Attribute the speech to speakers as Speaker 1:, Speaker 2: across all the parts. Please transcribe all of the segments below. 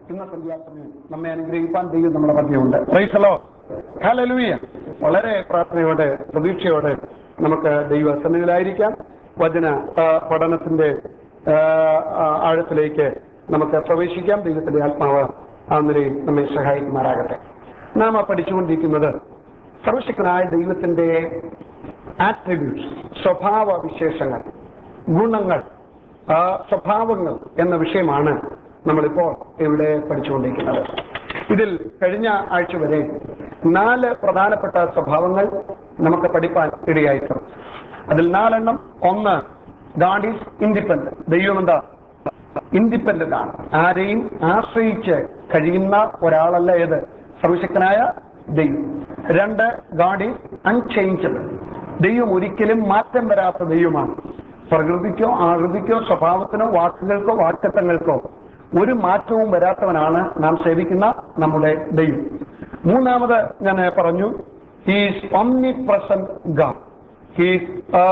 Speaker 1: ഇന്ന സന്ധ്യാസമയം നമ്മെ അനുഗ്രഹിക്കാൻ ദൈവം നമ്മുടെ മധ്യമുണ്ട് പ്രൈസലോ ഹല്ലേലൂയ വളരെ പ്രാർത്ഥനയോടെ പ്രതീക്ഷയോടെ നമുക്ക് ദൈവ സന്നിധിയിലായിരിക്കാം വചന ആ, പഠനത്തിന്റെ ആ, ആ, ആഴത്തിലേക്ക് നമുക്ക് പ്രവേശിക്കാം ദൈവത്തിന്റെ ആത്മാവ് ആ നിലയിൽ നമ്മെ സഹായിക്കുമാറാകട്ടെ നാം ആ പഠിച്ചുകൊണ്ടിരിക്കുന്നത് സർവശക്തനായ ദൈവത്തിന്റെ ആട്രിബ്യൂട്ട്സ് സ്വഭാവ വിശേഷങ്ങൾ ഗുണങ്ങൾ ആ, സ്വഭാവങ്ങൾ എന്ന വിഷയമാണ് നമ്മളിപ്പോൾ ഇവിടെ പഠിച്ചുകൊണ്ടിരിക്കുന്നത് ഇതിൽ കഴിഞ്ഞ ആഴ്ച വരെ നാല് പ്രധാനപ്പെട്ട സ്വഭാവങ്ങൾ നമുക്ക് പഠിപ്പാൻ ഇടയായിട്ടുണ്ട് അതിൽ നാലെണ്ണം ഒന്ന് ഗാഡ് ഈസ് ഇൻഡിപെൻഡന്റ് ദൈവം എന്താ ഇൻഡിപെൻഡന്റ് ആണ് ആരെയും ആശ്രയിച്ച് കഴിയുന്ന ഒരാളല്ല ഏത് സർവശക്തനായ ദൈവം രണ്ട് ഗാഡ് ഈസ് അൺചേഞ്ചബിൾ ദൈവം ഒരിക്കലും മാറ്റം വരാത്ത ദൈവമാണ് പ്രകൃതിക്കോ ആകൃതിക്കോ സ്വഭാവത്തിനോ വാക്കുകൾക്കോ വാക്തത്വങ്ങൾക്കോ ഒരു മാറ്റവും വരാത്തവനാണ് നാം സേവിക്കുന്ന നമ്മുടെ ദൈവം മൂന്നാമത് ഞാൻ പറഞ്ഞു he's omnipresent God he's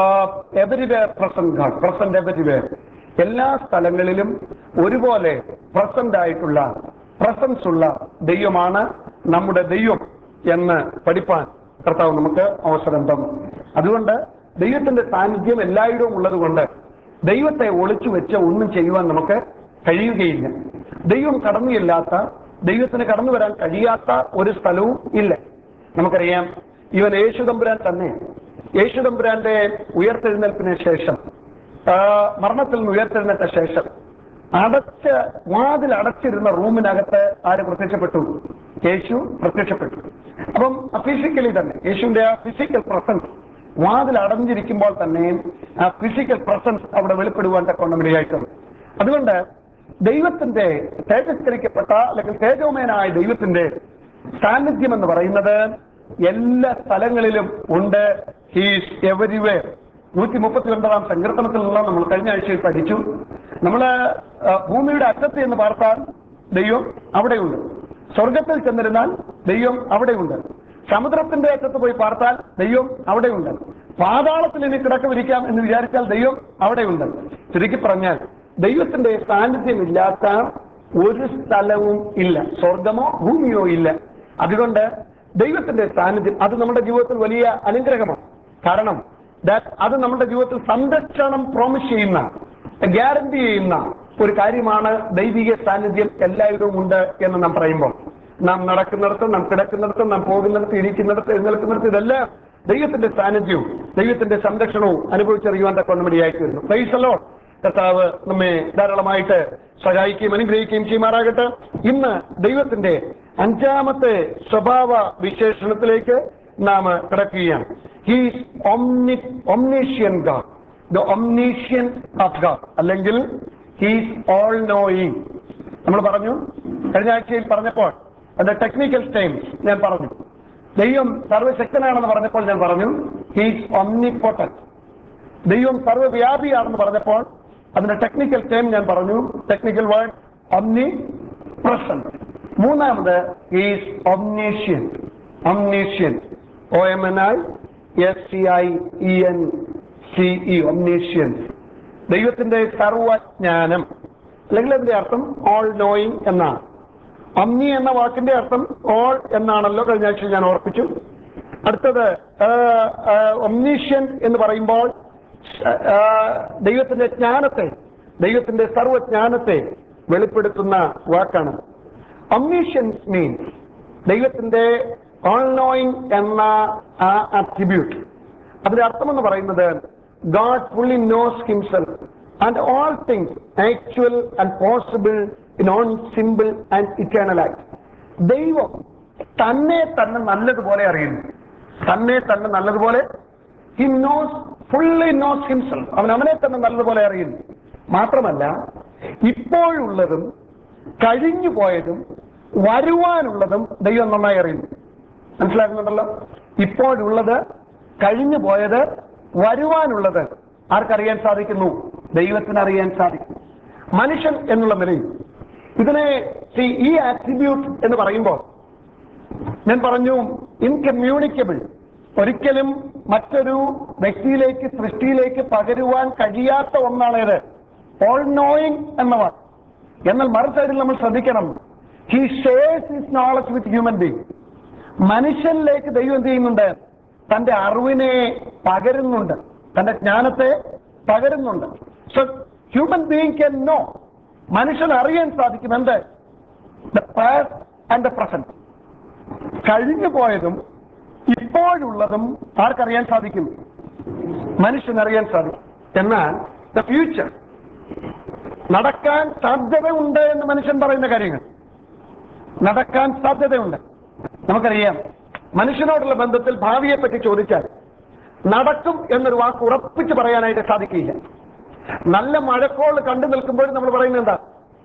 Speaker 1: everywhere present God present everywhere എല്ലാ സ്ഥലങ്ങളിലും ഒരുപോലെ പ്രസന്റ് ആയിട്ടുള്ള പ്രസൻസ് ഉള്ള ദൈവമാണ് നമ്മുടെ ദൈവം എന്ന് പഠിപ്പാൻ കർത്താവ് നമുക്ക് അവസരം തന്നു അതുകൊണ്ട് ദൈവത്തിന്റെ സാന്നിധ്യം എല്ലായിടവും ഉള്ളതുകൊണ്ട് ദൈവത്തെ ഒളിച്ചു വെച്ച് ഒന്നും ചെയ്യുവാൻ നമുക്ക് കഴിയുകയില്ല ദൈവം കടന്നുചെല്ലാത്ത ദൈവത്തിന് കടന്നു വരാൻ കഴിയാത്ത ഒരു സ്ഥലവും ഇല്ല നമുക്കറിയാം ഇവൻ യേശുദമ്പുരാൻ തന്നെ യേശുദമ്പുരാന്റെ ഉയർത്തെഴുന്നേൽപ്പിന് ശേഷം ആ, മരണത്തിൽ നിന്ന് ഉയർത്തെഴുന്നേറ്റ ശേഷം അടച്ച് വാതിൽ അടച്ചിരുന്ന റൂമിനകത്ത് ആര് പ്രത്യക്ഷപ്പെട്ടു യേശു പ്രത്യക്ഷപ്പെട്ടു അപ്പം ഫിസിക്കലി തന്നെ യേശുവിന്റെ ആ ഫിസിക്കൽ പ്രസൻസ് വാതിൽ അടഞ്ഞിരിക്കുമ്പോൾ തന്നെ ആ ഫിസിക്കൽ പ്രസൻസ് അവിടെ വെളിപ്പെടുവാൻ തക്കൊണ്ടമിടയായിട്ടുണ്ട് അതുകൊണ്ട് ദൈവത്തിന്റെ തേജസ്കരിക്കപ്പെട്ട അല്ലെങ്കിൽ തേജോമയനായ ദൈവത്തിന്റെ സാന്നിധ്യം എന്ന് പറയുന്നത് എല്ലാ സ്ഥലങ്ങളിലും ഉണ്ട് ഹീസ് എവരിവെയർ നൂറ്റി മുപ്പത്തി ഒൻപതാം സങ്കീർത്തനത്തിൽ നിന്ന് നമ്മൾ കഴിഞ്ഞ ആഴ്ചയിൽ പഠിച്ചു നമ്മള് ആ, ഭൂമിയുടെ അറ്റത്ത് എന്ന് പാർത്താൽ ദൈവം അവിടെയുണ്ട് സ്വർഗത്തിൽ ചെന്നിരുന്നാൽ ദൈവം അവിടെയുണ്ട് സമുദ്രത്തിന്റെ അറ്റത്ത് പോയി പാർത്താൽ ദൈവം അവിടെയുണ്ട് പാതാളത്തിൽ ഇനി കിടക്കവിരിക്കാം എന്ന് വിചാരിച്ചാൽ ദൈവം അവിടെയുണ്ട് ചുരുക്കി പറഞ്ഞാൽ ദൈവത്തിന്റെ സാന്നിധ്യമില്ലാത്ത ഒരു സ്ഥലവും ഇല്ല സ്വർഗമോ ഭൂമിയോ ഇല്ല അതുകൊണ്ട് ദൈവത്തിന്റെ സാന്നിധ്യം അത് നമ്മുടെ ജീവിതത്തിൽ വലിയ അനുഗ്രഹമാണ് കാരണം that അത് നമ്മുടെ ജീവിതത്തിൽ സംരക്ഷണം പ്രോമിസ് ചെയ്യുന്ന ഗ്യാരണ്ടി ചെയ്യുന്ന ഒരു കാര്യമാണ് ദൈവിക സാന്നിധ്യം എല്ലായിടവും ഉണ്ട് എന്ന് നാം പറയുമ്പോൾ നാം നടക്കുന്നിടത്ത് നാം കിടക്കുന്നിടത്ത് നാം പോകുന്നിടത്ത് ഇരിക്കുന്നിടത്ത് എഴുന്നേൽക്കുന്നിടത്ത് ഇതെല്ലാം ദൈവത്തിന്റെ സാന്നിധ്യവും ദൈവത്തിന്റെ സംരക്ഷണവും അനുഭവിച്ചറിയുവാൻ തക്കൊണ്ടുമടിയായിട്ട് വരുന്നു പ്രൈസല്ലോ കർത്താവ് നമ്മെ ധാരാളമായിട്ട് സഹായിക്കുകയും അനുഗ്രഹിക്കുകയും ചെയ്യുമാറാകട്ടെ ഇന്ന് ദൈവത്തിന്റെ അഞ്ചാമത്തെ സ്വഭാവ വിശേഷണത്തിലേക്ക് നാം കിടക്കുകയാണ് he's omniscient God the omniscient of God അല്ലെങ്കിൽ ഹീസ് ഓൾ നോയിങ് നമ്മൾ പറഞ്ഞു കഴിഞ്ഞ ആഴ്ചയിൽ പറഞ്ഞപ്പോൾ അതിന്റെ ടെക്നിക്കൽ ടൈംസ് ഞാൻ പറഞ്ഞു ദൈവം സർവശക്തനാണെന്ന് പറഞ്ഞപ്പോൾ ഞാൻ പറഞ്ഞു ഹീസ് ഒംനിപ്പൊട്ടൻ ദൈവം സർവ്വവ്യാപിയാണെന്ന് പറഞ്ഞപ്പോൾ അതിന്റെ ടെക്നിക്കൽ ടൈം ഞാൻ പറഞ്ഞു ടെക്നിക്കൽ വേർഡ് ഒംനി പ്രസന്റ് മൂന്നാമത് is omniscient omniscient O M N I S C I E N C E omniscient ദൈവത്തിന്റെ സർവജ്ഞാനം അല്ലെങ്കിൽ അതിന്റെ അർത്ഥം ഓൾ നോയിങ് എന്നാണ് അമ്നി എന്ന വാക്കിന്റെ അർത്ഥം ഓൾ എന്നാണല്ലോ കഴിഞ്ഞ ആഴ്ച ഞാൻ ഓർപ്പിച്ചു അടുത്തത് ഒംനീഷ്യൻ എന്ന് പറയുമ്പോൾ ആ, ദൈവത്തിന്റെ ജ്ഞാനത്തെ ദൈവത്തിന്റെ സർവജ്ഞാനത്തെ വെളിപ്പെടുത്തുന്ന വാക്കാണ് ഒംനീഷ്യൻസ് മീൻസ് ദൈവത്തിന്റെ ഓൾ നോയിങ് എന്ന ആ അട്രിബ്യൂട്ട് അതിന്റെ അർത്ഥമെന്ന് പറയുന്നത് God fully knows himself and all things actual and possible in one simple and eternal act ദൈവം തന്നെ തന്നെ നല്ലതുപോലെ അറിയുന്നു തന്നെ തന്നെ നല്ലതുപോലെ he knows fully knows himself അവൻ അവനെ തന്നെ നല്ലതുപോലെ അറിയുന്നു മാത്രമല്ല ഇപ്പോഴുള്ളതും കഴിഞ്ഞു പോയതും വരുവാനുള്ളതും ദൈവം നന്നായി അറിയുന്നു മനസ്സിലാക്കുന്നുണ്ടല്ലോ ഇപ്പോഴുള്ളത് കഴിഞ്ഞു പോയത് വരുവാനുള്ളത് ആർക്കറിയാൻ സാധിക്കുന്നു ദൈവത്തിന് അറിയാൻ സാധിക്കും മനുഷ്യൻ എന്നുള്ള നിലയിൽ ഇതിനെ see, ഈ ആട്രിബ്യൂട്ട് എന്ന് പറയുമ്പോൾ ഞാൻ പറഞ്ഞു ഇൻകമ്മ്യൂണിക്കബിൾ ഒരിക്കലും മറ്റൊരു വ്യക്തിയിലേക്ക് സൃഷ്ടിയിലേക്ക് പകരുവാൻ കഴിയാത്ത ഒന്നാണ് ഇത് ഓൾ നോയിങ് എന്ന വാക്ക് എന്നാൽ മറു സൈഡിൽ നമ്മൾ ശ്രദ്ധിക്കണം he shares his knowledge with human being മനുഷ്യനിലേക്ക് ദൈവം എന്ത് ചെയ്യുന്നുണ്ട് തന്റെ അറിവിനെ പകരുന്നുണ്ട് തന്റെ ജ്ഞാനത്തെ പകരുന്നുണ്ട് so human being can know മനുഷ്യൻ അറിയാൻ സാധിക്കും എന്ത് the past and the present കഴിഞ്ഞു പോയതും ഇപ്പോഴുള്ളതും ആർക്കറിയാൻ സാധിക്കും മനുഷ്യനറിയാൻ സാധിക്കും എന്നാൽ ദ ഫ്യൂച്ചർ നടക്കാൻ സാധ്യതയുണ്ട് എന്ന് മനുഷ്യൻ പറയുന്ന കാര്യങ്ങൾ നടക്കാൻ സാധ്യതയുണ്ട് നമുക്കറിയാം മനുഷ്യനോടുള്ള ബന്ധത്തിൽ ഭാവിയെ പറ്റി ചോദിച്ചാൽ നടക്കും എന്നൊരു വാക്ക് ഉറപ്പിച്ച് പറയാനായിട്ട് സാധിക്കില്ല നല്ല മഴക്കോള് കണ്ടു നിൽക്കുമ്പോഴും നമ്മൾ പറയുന്നത് എന്താ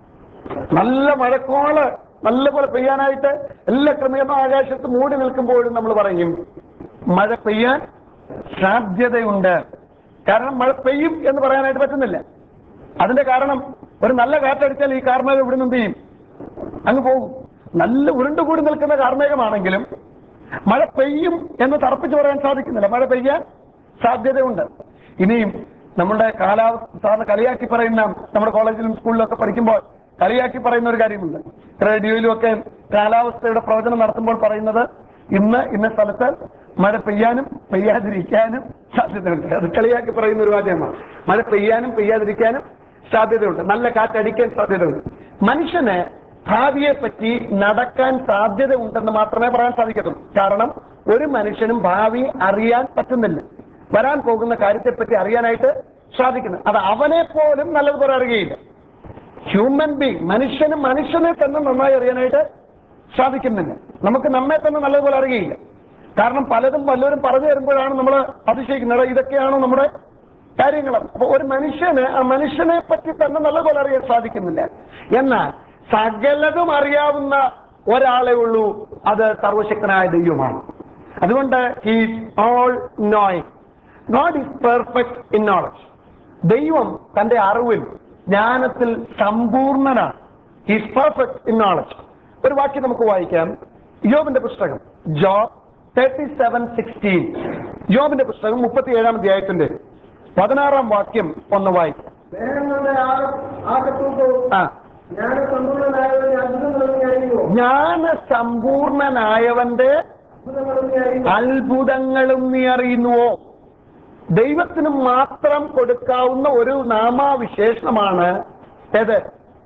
Speaker 1: നല്ല മഴക്കോള് നല്ലപോലെ പെയ്യാനായിട്ട് എല്ലാ ക്രമീകരണം ആകാശത്ത് മൂടി നിൽക്കുമ്പോഴും നമ്മൾ പറയും മഴ പെയ്യാൻ സാധ്യതയുണ്ട് കാരണം മഴ പെയ്യും എന്ന് പറയാനായിട്ട് പറ്റുന്നില്ല അതിന്റെ കാരണം ഒരു നല്ല കാറ്റടിച്ചാൽ ഈ കാർമേഘം ഇവിടെ നിന്ന് എന്ത് ചെയ്യും അങ്ങ് പോകും നല്ല ഉരുണ്ടുകൂടി നിൽക്കുന്ന കാർമേഘമാണെങ്കിലും മഴ പെയ്യും എന്ന് തറപ്പിച്ച് പറയാൻ സാധിക്കുന്നില്ല മഴ പെയ്യാൻ സാധ്യതയുണ്ട് ഇനിയും നമ്മുടെ കാലാവസ്ഥ സാറിന് കളിയാക്കി പറയുന്ന നമ്മുടെ കോളേജിലും സ്കൂളിലും ഒക്കെ പഠിക്കുമ്പോൾ കളിയാക്കി പറയുന്ന ഒരു കാര്യമുണ്ട് റേഡിയോയിലും ഒക്കെ കാലാവസ്ഥയുടെ പ്രവചനം നടത്തുമ്പോൾ പറയുന്നത് ഇന്ന് ഇന്ന സ്ഥലത്ത് മഴ പെയ്യാനും പെയ്യാതിരിക്കാനും സാധ്യതയുണ്ട് അത് കളിയാക്കി പറയുന്ന ഒരു വാചകമാണ് മഴ പെയ്യാനും പെയ്യാതിരിക്കാനും സാധ്യതയുണ്ട് നല്ല കാറ്റടിക്കാൻ സാധ്യതയുണ്ട് മനുഷ്യന് ഭാവിയെ പറ്റി നടക്കാൻ സാധ്യത ഉണ്ടെന്ന് മാത്രമേ പറയാൻ സാധിക്കത്തുള്ളൂ കാരണം ഒരു മനുഷ്യനും ഭാവി അറിയാൻ പറ്റുന്നില്ല വരാൻ പോകുന്ന കാര്യത്തെപ്പറ്റി അറിയാനായിട്ട് സാധിക്കുന്നു അത് അവനെ പോലും നല്ലതുപോലെ അറിയുകയില്ല ഹ്യൂമൻ ബീങ് മനുഷ്യന് മനുഷ്യനെ തന്നെ നന്നായി അറിയാനായിട്ട് സാധിക്കുന്നില്ല നമുക്ക് നമ്മെ തന്നെ നല്ലതുപോലെ അറിയുകയില്ല കാരണം പലതും പലരും പറഞ്ഞു തരുമ്പോഴാണ് നമ്മൾ അതിശയിക്കുന്നത് എടാ, ഇതൊക്കെയാണോ നമ്മുടെ കാര്യങ്ങൾ അപ്പൊ ഒരു മനുഷ്യന് ആ മനുഷ്യനെ പറ്റി തന്നെ നല്ലപോലെ അറിയാൻ സാധിക്കുന്നില്ല എന്നാൽ സകലതും അറിയാവുന്ന ഒരാളെ ഉള്ളൂ അത് സർവശക്തനായ ദൈവമാണ് അതുകൊണ്ട് is all knowing God is perfect in knowledge ദൈവം തന്റെ അറിവിൽ ജ്ഞാനത്തിൽ സമ്പൂർണനാണ് ഈസ് പെർഫെക്റ്റ് ഇൻ നോളജ് ഒരു വാക്യം നമുക്ക് വായിക്കാം യോബിന്റെ പുസ്തകം ജോബ് തേർട്ടി സെവൻ സിക്സ്റ്റീൻ യോബിന്റെ പുസ്തകം മുപ്പത്തി ഏഴാം അധ്യായത്തിന്റെ പതിനാറാം വാക്യം ഒന്ന് വായിക്കാം
Speaker 2: മേഘങ്ങളുടെ ആക- ആകത്തൂക്കവും
Speaker 1: ആ
Speaker 2: ജ്ഞാനസമ്പൂർണ്ണനായവന്റെ അത്ഭുതങ്ങളും നീ അറിയുമോ
Speaker 1: ജ്ഞാന സമ്പൂർണനായവന്റെ
Speaker 2: അത്ഭുതങ്ങളും നീ അറിയുമോ
Speaker 1: അത്ഭുതങ്ങളും നീ അറിയുന്നുവോ ദൈവത്തിന് മാത്രം കൊടുക്കാവുന്ന ഒരു നാമാവിശേഷണമാണ് ഏത്